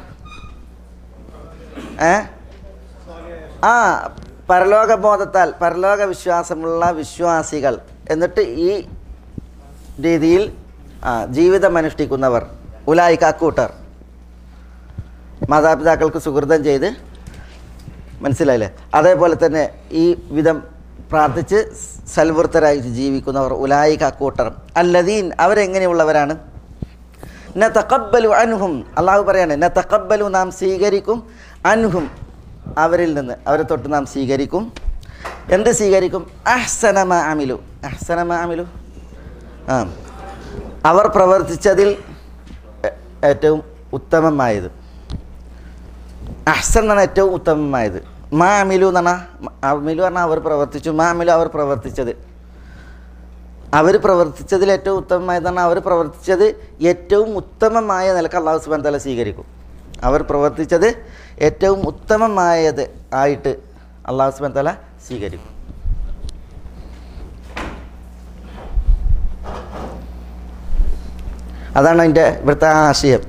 ഏ ആ പരലോക ബോധത്താൽ പരലോക വിശ്വാസമുള്ള വിശ്വാസികൾ എന്നിട്ട് ഈ രീതിയിൽ ആ ജീവിതം അനുഷ്ഠിക്കുന്നവർ ഉലായിക്ക അക്കൂട്ടർ മാതാപിതാക്കൾക്ക് സുഹൃതം ചെയ്ത് മനസ്സിലായില്ലേ അതേപോലെ തന്നെ ഈ വിധം പ്രാർത്ഥിച്ച് സൽവൃത്തരായി ജീവിക്കുന്നവർ ഉലായിക കൂട്ടർ അല്ലദീൻ അവരെങ്ങനെയുള്ളവരാണ് ന തക്കബലു അൻഹും അള്ളാഹു പറയാണ് ന തക്കബലു നാം സ്വീകരിക്കും അൻഹും അവരിൽ നിന്ന് അവരെ തൊട്ട് നാം സ്വീകരിക്കും എന്ത് സ്വീകരിക്കും അഹ്സനമ അമിലു അഹ്സനമ അമിലു ആ അവർ പ്രവർത്തിച്ചതിൽ ഏ- ഏറ്റവും ഉത്തമമായത് അഹ്സൻ എന്നാണ് ഏറ്റവും ഉത്തമമായത് മാ അമിലു എന്നാണ് അമിലു പറഞ്ഞാൽ അവർ പ്രവർത്തിച്ചു മാ അമിലു അവർ പ്രവർത്തിച്ചത് അവർ പ്രവർത്തിച്ചതിൽ ഏറ്റവും ഉത്തമമായതാണ് അവർ പ്രവർത്തിച്ചത് ഏറ്റവും ഉത്തമമായ നിലക്ക് അള്ളാഹു സുബാൻ തല സ്വീകരിക്കും അവർ പ്രവർത്തിച്ചത് ഏറ്റവും ഉത്തമമായത് ആയിട്ട് അള്ളാഹു സുബാൻ തല സ്വീകരിക്കും അതാണ് അതിൻ്റെ ഇവിടുത്തെ ആ ആശയം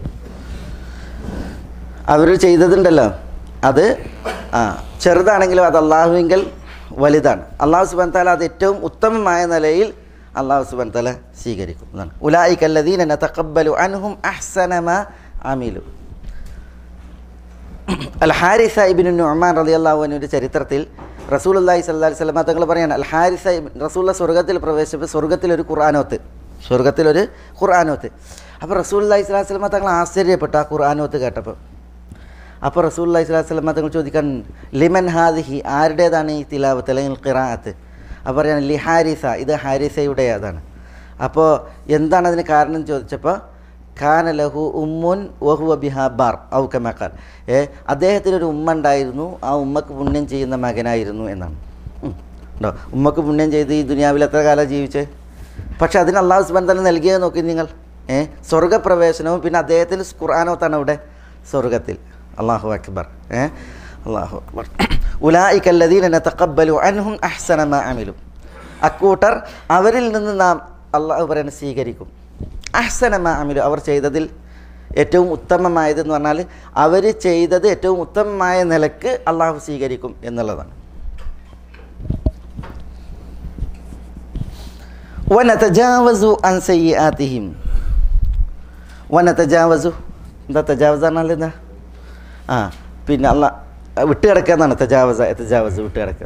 അവർ ചെയ്തതുണ്ടല്ലോ അത് ആ ചെറുതാണെങ്കിലും അത് അള്ളാഹുവിങ്കൽ വലുതാണ് അള്ളാഹു സുബാൻ താല അത് ഏറ്റവും ഉത്തമമായ നിലയിൽ അള്ളാഹു സുബാൻ താല സ്വീകരിക്കും എന്നാണ് ഉലായി കല്ലദീന തക്കബലു അൻഹും അഹ്സനമ അമീലു അൽ ഹാരിസ ഇബിനു നുഅ്മാൻ റളിയല്ലാഹു അൻഹുവിൻ്റെ ചരിത്രത്തിൽ റസൂലുള്ളാഹി സ്വല്ലല്ലാഹി അലൈഹി വസല്ലം തങ്ങൾ പറയാണ് അൽ ഹാരിസ ഇബ്ൻ- റസൂലുള്ള സ്വർഗ്ഗത്തിൽ പ്രവേശിച്ചപ്പോൾ സ്വർഗ്ഗത്തിലൊരു ഖുർആാനോത്ത് സ്വർഗ്ഗത്തിലൊരു ഖുർആാനോത്ത് അപ്പോൾ റസൂലുള്ളാഹി സ്വല്ലല്ലാഹി അലൈഹി വസല്ലം തങ്ങൾ ആശ്ചര്യപ്പെട്ടു ആ ഖുർആാനോത്ത് കേട്ടപ്പോൾ അപ്പോൾ റസൂലുള്ളാഹി സ്വല്ലല്ലാഹി അലൈഹി വസല്ലം തങ്ങൾ ചോദിക്കാൻ ലിമൻ ഹാദിഹി ആരുടേതാണ് ഈ തിലാവത്ത് അല്ലെങ്കിൽ ഖിറാഅത്ത് അപ്പോൾ പറയാണ് ലി ഹാരിസ ഇത് ഹാരിസയുടെ അതാണ് അപ്പോൾ എന്താണ് അതിന് കാരണം ചോദിച്ചപ്പോൾ ഖാന ലഹു ഉമ്മുൻ വഹുവ ബിഹാബാർ ഔ കമക്കാൽ ഏ അദ്ദേഹത്തിനൊരു ഉമ്മ ഉണ്ടായിരുന്നു ആ ഉമ്മക്ക് പുണ്യം ചെയ്യുന്ന മകനായിരുന്നു എന്നാണ് ഉം. ഉണ്ടോ ഉമ്മക്ക് പുണ്യം ചെയ്ത് ഈ ദുനിയാവിൽ എത്ര കാലം ജീവിച്ചേ പക്ഷെ അതിന് അള്ളാഹു സുബാൻ തന്നെ നൽകിയത് നോക്കി നിങ്ങൾ ഏ സ്വർഗപ്രവേശനവും പിന്നെ അദ്ദേഹത്തിന് ഖുർആാനോത്താണ് ഇവിടെ സ്വർഗത്തിൽ അള്ളാഹു അക്ബർ ഏ അള്ളാഹു അക്ബർ ഉലായിക്കല്ലദീന തക്കബലു അൻഹും അഹ്സന മാ അമിലും അക്കൂട്ടർ അവരിൽ നിന്ന് നാം അള്ളാഹു പറയുന്നത് സ്വീകരിക്കും അഹ്സന മാ അമിലു അവർ ചെയ്തതിൽ ഏറ്റവും ഉത്തമമായതെന്ന് പറഞ്ഞാൽ അവർ ചെയ്തത് ഏറ്റവും ഉത്തമമായ നിലക്ക് അള്ളാഹു സ്വീകരിക്കും എന്നുള്ളതാണ് വനതജാവസു അൻ സയ്യാത്തിഹിം വനതജാവസു എന്താ തജാവസ് പറഞ്ഞാൽ എന്താ ആ പിന്നെ അല്ല വിട്ട് കിടക്കുക എന്നാണ് തജാവസ തജാവസ് വിട്ട് കിടക്കുക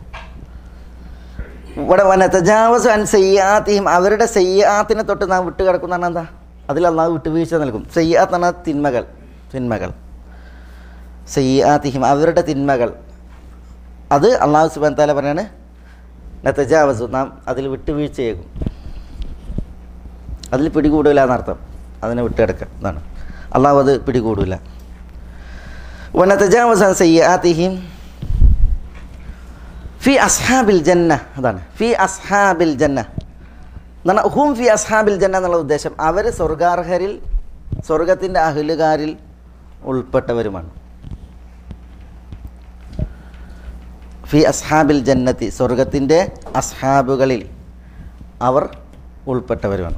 ഇവിടെ വന തജാവസ് അൻ സയ്യാത്തിഹിം അവരുടെ സയ്യാത്തിനെ തൊട്ട് നാം വിട്ട് കിടക്കുന്നതാണ് എന്താ അതിൽ അള്ളാഹ് വിട്ടുവീഴ്ച നൽകും സയ്യാത്ത് എന്നാണ് തിന്മകൾ തിന്മകൾ സയ്യാത്തിഹിം അവരുടെ തിന്മകൾ അത് അള്ളാഹു സുബാൻ താല പറയാണ് നത്തജാവസു നാം അതിൽ വിട്ടുവീഴ്ച ചെയ്യും അതിൽ പിടികൂടില്ല എന്നർത്ഥം അതിനെ വിട്ടുകിടക്കുക എന്നാണ് അള്ളാഹു അത് പിടികൂടില്ല വനത്തജാവസ സയ്യാത്തിഹിം ഫി അസ്ഹാബിൽ ജന്ന അതാണ് ഫി അസ്ഹാബിൽ ജന്ന എന്നാണ് ഹും ഫി അസ്ഹാബിൽ ജന്ന എന്നുള്ള ഉദ്ദേശം അവർ സ്വർഗാർഹരിൽ സ്വർഗത്തിൻ്റെ അഹിലുകാരിൽ ഉൾപ്പെട്ടവരുമാണ് ഫി അസ്ഹാബിൽ ജന്നത്തി സ്വർഗത്തിൻ്റെ അസ്ഹാബുകളിൽ അവർ ഉൾപ്പെട്ടവരുമാണ്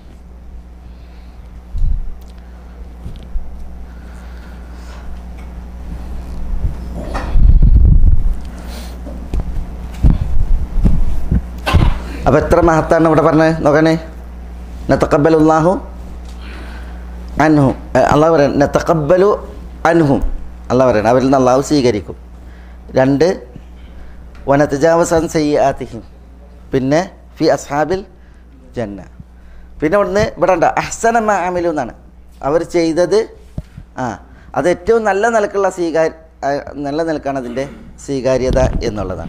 അപ്പോൾ എത്ര മഹത്താണ് ഇവിടെ പറഞ്ഞത് നോക്കണേ നത്തക്കബലുല്ലാഹു അൻഹു അള്ളാഹ് പറയാൻ നത്തക്കബലു അൻഹും അള്ളാഹ് പറയണം അവരിൽ നിന്ന് അള്ളാഹു സ്വീകരിക്കും രണ്ട് വനത്തജാവസൻ സയ്യാത്തിഹിം പിന്നെ ഫി അസ്ഹാബിൽ ജന്ന പിന്നെ ഇവിടുന്ന് ഇവിടെ ഉണ്ട് അഹ്സന മാമിലു എന്നാണ് അവർ ചെയ്തത് ആ അത് ഏറ്റവും നല്ല നിലക്കുള്ള സ്വീകാര്യ ആ, നല്ല നിലക്കാണ് അതിൻ്റെ സ്വീകാര്യത എന്നുള്ളതാണ്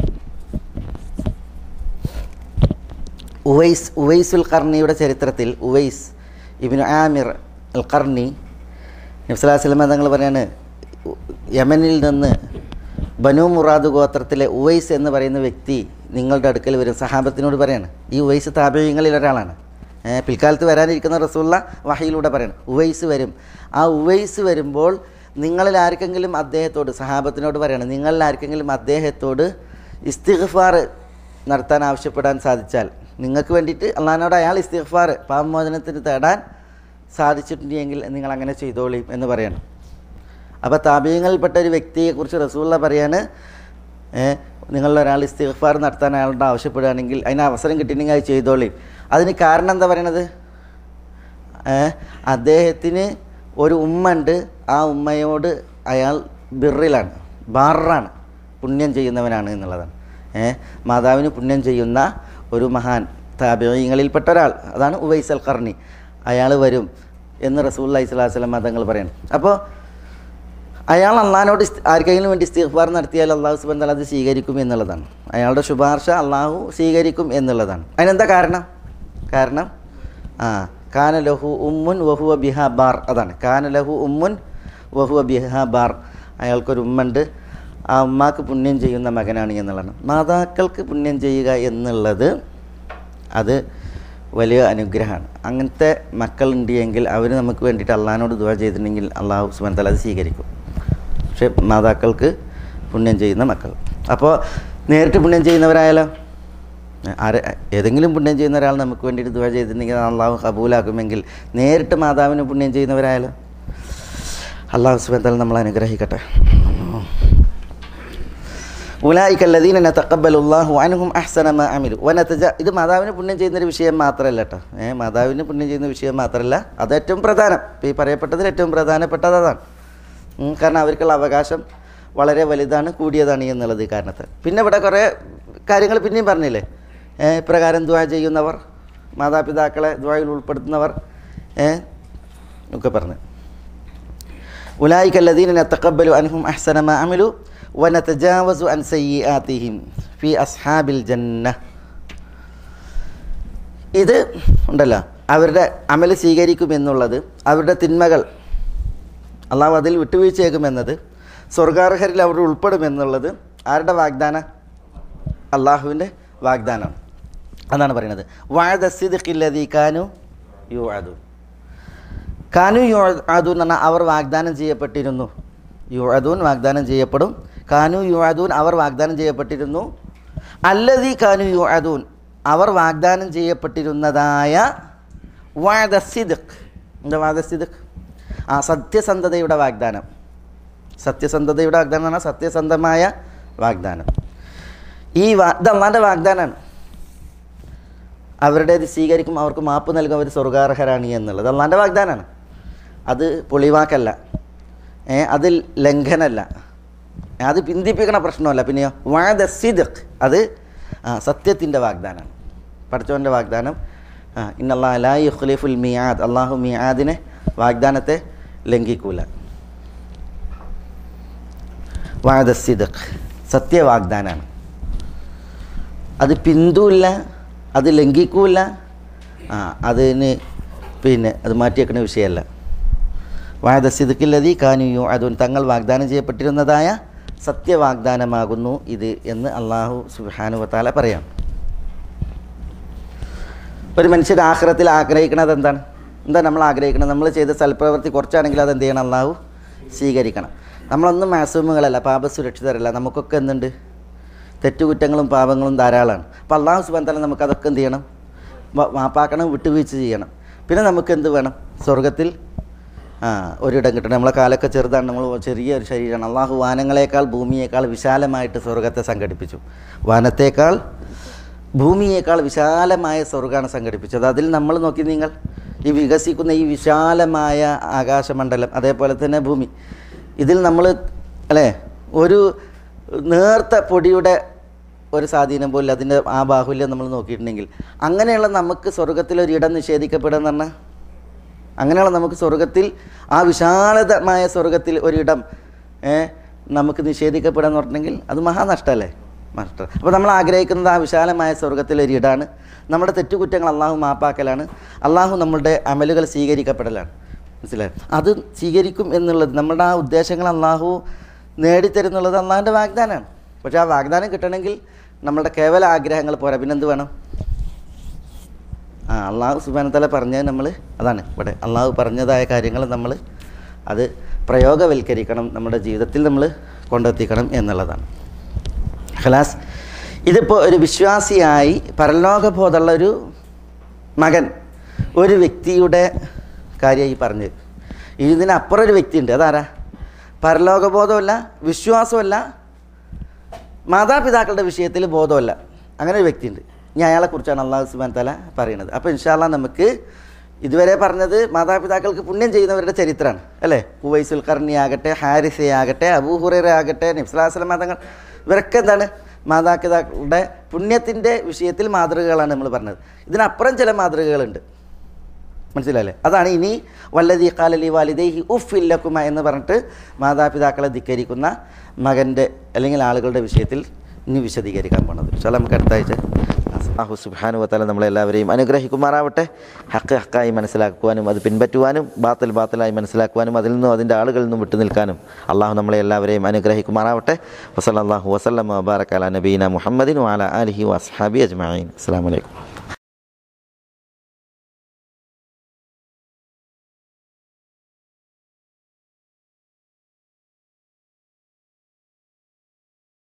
ഉവൈസ് ഉവൈസുൽ കർണിയുടെ ചരിത്രത്തിൽ ഉവൈസ് ഇബിന് ആമിർ അൽ കർണി നബ്സലാസ്ലമ തങ്ങൾ പറയാണ് യമനിൽ നിന്ന് ബനു മുറാദ് ഗോത്രത്തിലെ ഉവൈസ് എന്ന് പറയുന്ന വ്യക്തി നിങ്ങളുടെ അടുക്കൽ വരും സഹാബത്തിനോട് പറയാണ് ഈ ഉവൈസ് താപീയങ്ങളിൽ ഒരാളാണ് ഏ, പിൽക്കാലത്ത് വരാനിരിക്കുന്ന റസൂള്ള വഹയിലൂടെ പറയണം ഉവൈസ് വരും ആ ഉവൈസ് വരുമ്പോൾ നിങ്ങളിൽ ആർക്കെങ്കിലും അദ്ദേഹത്തോട് സഹാബത്തിനോട് പറയണം നിങ്ങളിൽ ആർക്കെങ്കിലും അദ്ദേഹത്തോട് ഇസ്തിഗ്ഫാർ നടത്താൻ ആവശ്യപ്പെടാൻ സാധിച്ചാൽ നിങ്ങൾക്ക് വേണ്ടിയിട്ട് അള്ളഹാനോട് അയാൾ ഇസ്തിഗ്ഫാർ പാപമോചനത്തിന് തേടാൻ സാധിച്ചിട്ടുണ്ടെങ്കിൽ നിങ്ങൾ അങ്ങനെ ചെയ്തോളി എന്ന് പറയണം അപ്പോൾ താപീയങ്ങളിൽപ്പെട്ട ഒരു വ്യക്തിയെക്കുറിച്ച് റസൂള്ള പറയാണ് ഏഹ്, നിങ്ങളിൽ ഒരാൾ ഇസ്തിഗ്ഫാർ നടത്താൻ അയാളോട് ആവശ്യപ്പെടുകയാണെങ്കിൽ അതിന് അവസരം കിട്ടിയിട്ടുണ്ടെങ്കിൽ അത് ചെയ്തോളി അതിന് കാരണം എന്താ പറയണത് ഏഹ്, അദ്ദേഹത്തിന് ഒരു ഉമ്മ ഉണ്ട് ആ ഉമ്മയോട് അയാൾ ബിറിലാണ് ബാറാണ് പുണ്യം ചെയ്യുന്നവനാണ് എന്നുള്ളതാണ് ഏഹ് മാതാവിന് പുണ്യം ചെയ്യുന്ന ഒരു മഹാൻ താപീയങ്ങളിൽപ്പെട്ട ഒരാൾ അതാണ് ഉവൈസ് അൽ കർണി അയാൾ വരും എന്ന് റസൂൽ അലൈഹി സ്വലാഹു വസ്ലം മതങ്ങൾ പറയണം അപ്പോൾ അയാൾ അള്ളഹാനോട് ഇസ്തി- ആർക്കെങ്കിലും വേണ്ടി ഇസ്തിഗ്ഫാർ നടത്തിയാൽ അള്ളാഹു സുബൻ തല അത് സ്വീകരിക്കും എന്നുള്ളതാണ് അയാളുടെ ശുപാർശ അള്ളാഹു സ്വീകരിക്കും എന്നുള്ളതാണ് അതിനെന്താ കാരണം കാരണം ആ കാന ലഹു ഉമ്മുൻ വഹുവ ബിഹ ബാർ അതാണ് കാന ലഹു ഉമ്മുൻ വഹുവ ബിഹ ബാർ അയാൾക്കൊരു ഉമ്മുണ്ട് ആ ഉമ്മാക്ക് പുണ്യം ചെയ്യുന്ന മകനാണ് എന്നുള്ളതാണ് മാതാക്കൾക്ക് പുണ്യം ചെയ്യുക എന്നുള്ളത് അത് വലിയ അനുഗ്രഹമാണ് അങ്ങനത്തെ മക്കളുണ്ട് എങ്കിൽ അവർ നമുക്ക് വേണ്ടിയിട്ട് അള്ളഹാനോട് ദുവാ ചെയ്തിട്ടുണ്ടെങ്കിൽ അള്ളാഹു സുബൻ തല അത് സ്വീകരിക്കും പക്ഷേ മാതാക്കൾക്ക് പുണ്യം ചെയ്യുന്ന മക്കൾ അപ്പോൾ നേരിട്ട് പുണ്യം ചെയ്യുന്നവരായാലോ ആരെ ഏതെങ്കിലും പുണ്യം ചെയ്യുന്ന ഒരാൾ നമുക്ക് വേണ്ടിയിട്ട് ദുവ ചെയ്തിട്ടുണ്ടെങ്കിൽ അള്ളാഹു കബൂലാക്കുമെങ്കിൽ നേരിട്ട് മാതാവിന് പുണ്യം ചെയ്യുന്നവരായാലും അള്ളാഹു സുബന്താൽ നമ്മൾ അനുഗ്രഹിക്കട്ടെ ഉലായിക്കല്ലദീന നതഖബ്ബലുല്ലാഹു അൻഹും അഹ്സന മാ അമിലു വനതജ ഇത് മാതാവിന് പുണ്യം ചെയ്യുന്നൊരു വിഷയം മാത്രമല്ല കേട്ടോ ഏ മാതാവിന് പുണ്യം ചെയ്യുന്ന വിഷയം മാത്രമല്ല അത് ഏറ്റവും പ്രധാനം ഇപ്പോൾ ഈ പറയപ്പെട്ടതിൽ ഏറ്റവും പ്രധാനപ്പെട്ടത് അതാണ് ഉം, കാരണം അവർക്കുള്ള അവകാശം വളരെ വലുതാണ് കൂടിയതാണ് എന്നുള്ളത് ഈ കാരണത്താൽ പിന്നെ ഇവിടെ കുറേ കാര്യങ്ങൾ പിന്നെയും പറഞ്ഞില്ലേ ഏ, ഇപ്രകാരം ദ്വാ ചെയ്യുന്നവർ മാതാപിതാക്കളെ ദ്വായിൽ ഉൾപ്പെടുത്തുന്നവർ ഏ, ഒക്കെ പറഞ്ഞു أولئك الذين نتقبل عنهم أحسن ما عملوا ونتجاوز عن سيئاتهم في أصحاب الجنة ഇത് ഉണ്ടല്ലോ അവരുടെ അമൽ സ്വീകരിക്കുമെന്നുള്ളത് അവരുടെ തിന്മകൾ അള്ളാഹു അതിൽ വിട്ടുവീഴ്ചയേക്കുമെന്നത് സ്വർഗാർഹരിൽ അവർ ഉൾപ്പെടുമെന്നുള്ളത് ആരുടെ വാഗ്ദാന അള്ളാഹുവിൻ്റെ വാഗ്ദാനം അതാണ് പറയുന്നത് വാഴദസിദിഖില്ലതി കാനു യു അതു കാനു യു അദൂൻ എന്ന് പറഞ്ഞാൽ അവർ വാഗ്ദാനം ചെയ്യപ്പെട്ടിരുന്നു യു അദൂൻ വാഗ്ദാനം ചെയ്യപ്പെടും കാനു യു അദൂൻ അവർ വാഗ്ദാനം ചെയ്യപ്പെട്ടിരുന്നു അല്ലതി കാനു യു അദൂൻ അവർ വാഗ്ദാനം ചെയ്യപ്പെട്ടിരുന്നതായ വാദസിദ് എന്താ വാദസിദ് ആ സത്യസന്ധതയുടെ വാഗ്ദാനം സത്യസന്ധതയുടെ വാഗ്ദാനം എന്ന് പറഞ്ഞാൽ സത്യസന്ധമായ വാഗ്ദാനം ഈ വാ ഇത് അള്ളാൻ്റെ വാഗ്ദാനമാണ് അവരുടേത് സ്വീകരിക്കും അവർക്ക് മാപ്പ് നൽകും അവർ സ്വർഗാർഹരാണ് എന്നുള്ളത് അള്ളാൻ്റെ വാഗ്ദാനമാണ് അത് പൊളിവാക്കല്ല ഏ അതിൽ ലംഘനമല്ല അത് പിന്തിപ്പിക്കണ പ്രശ്നമല്ല പിന്നെയോ വാദസിദ് അത് ആ സത്യത്തിൻ്റെ വാഗ്ദാനമാണ് പഠിച്ചവൻ്റെ വാഗ്ദാനം ആ ഇന്നല്ലാ ലാ യുഖ്ലിഫുൽ മിയാദ് അള്ളാഹു മിയാദിനെ വാഗ്ദാനത്തെ ലംഘിക്കൂല വാദസിദ് സത്യവാഗ്ദാനാണ് അത് പിന്തുല്ല അത് ലംഘിക്കൂല ആ അതിന് പിന്നെ അത് മാറ്റിയേക്കുന്ന വിഷയമല്ല വാദസിദുക്കില്ലതി കാനുയോ അതും തങ്ങൾ വാഗ്ദാനം ചെയ്യപ്പെട്ടിരുന്നതായ സത്യവാഗ്ദാനമാകുന്നു ഇത് എന്ന് അള്ളാഹു സുബാനുവത്താല പറയാം ഒരു മനുഷ്യർ ആഹ്റത്തിൽ ആഗ്രഹിക്കുന്നത് എന്താണ് എന്താ നമ്മൾ ആഗ്രഹിക്കണം നമ്മൾ ചെയ്ത സൽപ്രവൃത്തി കുറച്ചാണെങ്കിൽ അത് എന്ത് ചെയ്യണം അള്ളാഹു സ്വീകരിക്കണം നമ്മളൊന്നും മാസൂമുകളല്ല പാപസുരക്ഷിതരല്ല നമുക്കൊക്കെ എന്തുണ്ട് തെറ്റുകുറ്റങ്ങളും പാപങ്ങളും ധാരാളമാണ് അപ്പോൾ അള്ളാഹു സുബാൻ തല നമുക്ക് അതൊക്കെ എന്ത് ചെയ്യണം വ- മാപ്പാക്കണം വിട്ടുവീഴ്ച ചെയ്യണം പിന്നെ നമുക്ക് എന്ത് വേണം സ്വർഗത്തിൽ ആ ഒരിടം കിട്ടണം നമ്മളെ കാലൊക്കെ ചെറുതാണ് നമ്മൾ ചെറിയ ഒരു ശരീരമാണ് അള്ളാഹു വാനങ്ങളെക്കാൾ ഭൂമിയേക്കാൾ വിശാലമായിട്ട് സ്വർഗത്തെ സംഘടിപ്പിച്ചു വാനത്തേക്കാൾ ഭൂമിയേക്കാൾ വിശാലമായ സ്വർഗ്ഗമാണ് സംഘടിപ്പിച്ചത് അതിൽ നമ്മൾ നോക്കി നിങ്ങൾ ഈ വികസിക്കുന്ന ഈ വിശാലമായ ആകാശമണ്ഡലം അതേപോലെ തന്നെ ഭൂമി ഇതിൽ നമ്മൾ അല്ലേ ഒരു നേർത്ത പൊടിയുടെ ഒരു സ്വാധീനം പോലും അതിൻ്റെ ആ ബാഹുല്യം നമ്മൾ നോക്കിയിട്ടുണ്ടെങ്കിൽ അങ്ങനെയുള്ള നമുക്ക് സ്വർഗത്തിൽ ഒരു ഇടം നിഷേധിക്കപ്പെടുക എന്ന് പറഞ്ഞാൽ അങ്ങനെയുള്ള നമുക്ക് സ്വർഗത്തിൽ ആ വിശാലതമായ സ്വർഗത്തിൽ ഒരിടം ഏ, നമുക്ക് നിഷേധിക്കപ്പെടുക എന്ന് പറഞ്ഞിട്ടുണ്ടെങ്കിൽ അത് മഹാനഷ്ടമല്ലേ നഷ്ടം അപ്പോൾ നമ്മൾ ആഗ്രഹിക്കുന്നത് ആ വിശാലമായ സ്വർഗത്തിൽ ഒരു ഇടാണ് നമ്മുടെ തെറ്റുകുറ്റങ്ങൾ അള്ളാഹു മാപ്പാക്കലാണ് അള്ളാഹു നമ്മളുടെ അമലുകൾ സ്വീകരിക്കപ്പെടലാണ് മനസ്സിലായി അത് സ്വീകരിക്കും എന്നുള്ളത് നമ്മുടെ ആ ഉദ്ദേശങ്ങൾ അള്ളാഹു നേടിത്തരുന്നുള്ളത് അള്ളാഹുവിൻ്റെ വാഗ്ദാനമാണ് പക്ഷേ ആ വാഗ്ദാനം കിട്ടണമെങ്കിൽ നമ്മളുടെ കേവല ആഗ്രഹങ്ങൾ പോരാ പിന്നെന്ത് വേണം ആ അള്ളാഹു സുബാനത്തല പറഞ്ഞത് നമ്മൾ അതാണ് ഇവിടെ അള്ളാഹു പറഞ്ഞതായ കാര്യങ്ങൾ നമ്മൾ അത് പ്രയോഗവൽക്കരിക്കണം നമ്മുടെ ജീവിതത്തിൽ നമ്മൾ കൊണ്ടെത്തിക്കണം എന്നുള്ളതാണ് ഖലാസ് ഇതിപ്പോൾ ഒരു വിശ്വാസിയായി പരലോകബോധമുള്ള ഒരു മകൻ ഒരു വ്യക്തിയുടെ കാര്യമായി പറഞ്ഞത് ഇതിനപ്പുറം ഒരു വ്യക്തിയുണ്ട് അതാരാ പരലോകബോധമല്ല വിശ്വാസമല്ല മാതാപിതാക്കളുടെ വിഷയത്തിൽ ബോധമല്ല അങ്ങനെ ഒരു വ്യക്തിയുണ്ട് ഇനി അയാളെക്കുറിച്ചാണ് അള്ളാഹു സുബാൻ തല പറയുന്നത് അപ്പോൾ ഇൻഷാല്ല നമുക്ക് ഇതുവരെ പറഞ്ഞത് മാതാപിതാക്കൾക്ക് പുണ്യം ചെയ്യുന്നവരുടെ ചരിത്രമാണ് അല്ലേ ഉവൈസുൽ കർണി ആകട്ടെ ഹാരിസയാകട്ടെ അബൂഹുറ ആകട്ടെ നിഫ്ലാസ്ലം മതങ്ങൾ ഇവരൊക്കെ എന്താണ് മാതാപിതാക്കളുടെ പുണ്യത്തിൻ്റെ വിഷയത്തിൽ മാതൃകകളാണ് നമ്മൾ പറഞ്ഞത് ഇതിനപ്പുറം ചില മാതൃകകളുണ്ട് മനസ്സിലായില്ലേ അതാണ് ഇനി വല്ലതി കാലലി വാലിദേഹി ഉഫ് ഇല്ലക്കുമ എന്ന് പറഞ്ഞിട്ട് മാതാപിതാക്കളെ ധിക്കരിക്കുന്ന മകൻ്റെ അല്ലെങ്കിൽ ആളുകളുടെ വിഷയത്തിൽ ഇനി വിശദീകരിക്കാൻ പോണത് പക്ഷേ നമുക്ക് അടുത്ത ആഴ്ച അഹു സുബാനു വത്താല നമ്മളെല്ലാവരെയും അനുഗ്രഹിക്കുമാറാവട്ടെ ഹക്ക് ഹക്കായി മനസ്സിലാക്കുവാനും അത് പിൻപറ്റുവാനും ബാത്തൽ ബാത്തലായി മനസ്സിലാക്കുവാനും അതിൽ നിന്നും അതിൻ്റെ ആളുകളിൽ നിന്നും വിട്ടു നിൽക്കാനും അള്ളാഹു നമ്മളെ എല്ലാവരെയും അനുഗ്രഹിക്കുമാറാവട്ടെ വസല്ലാഹു വസല്ലം വബാറക്കാല നബീന മുഹമ്മദിൻ വാല അലഹി വസ്ഹാബി അജ്മാൻ അസ്സാം വലൈക്കും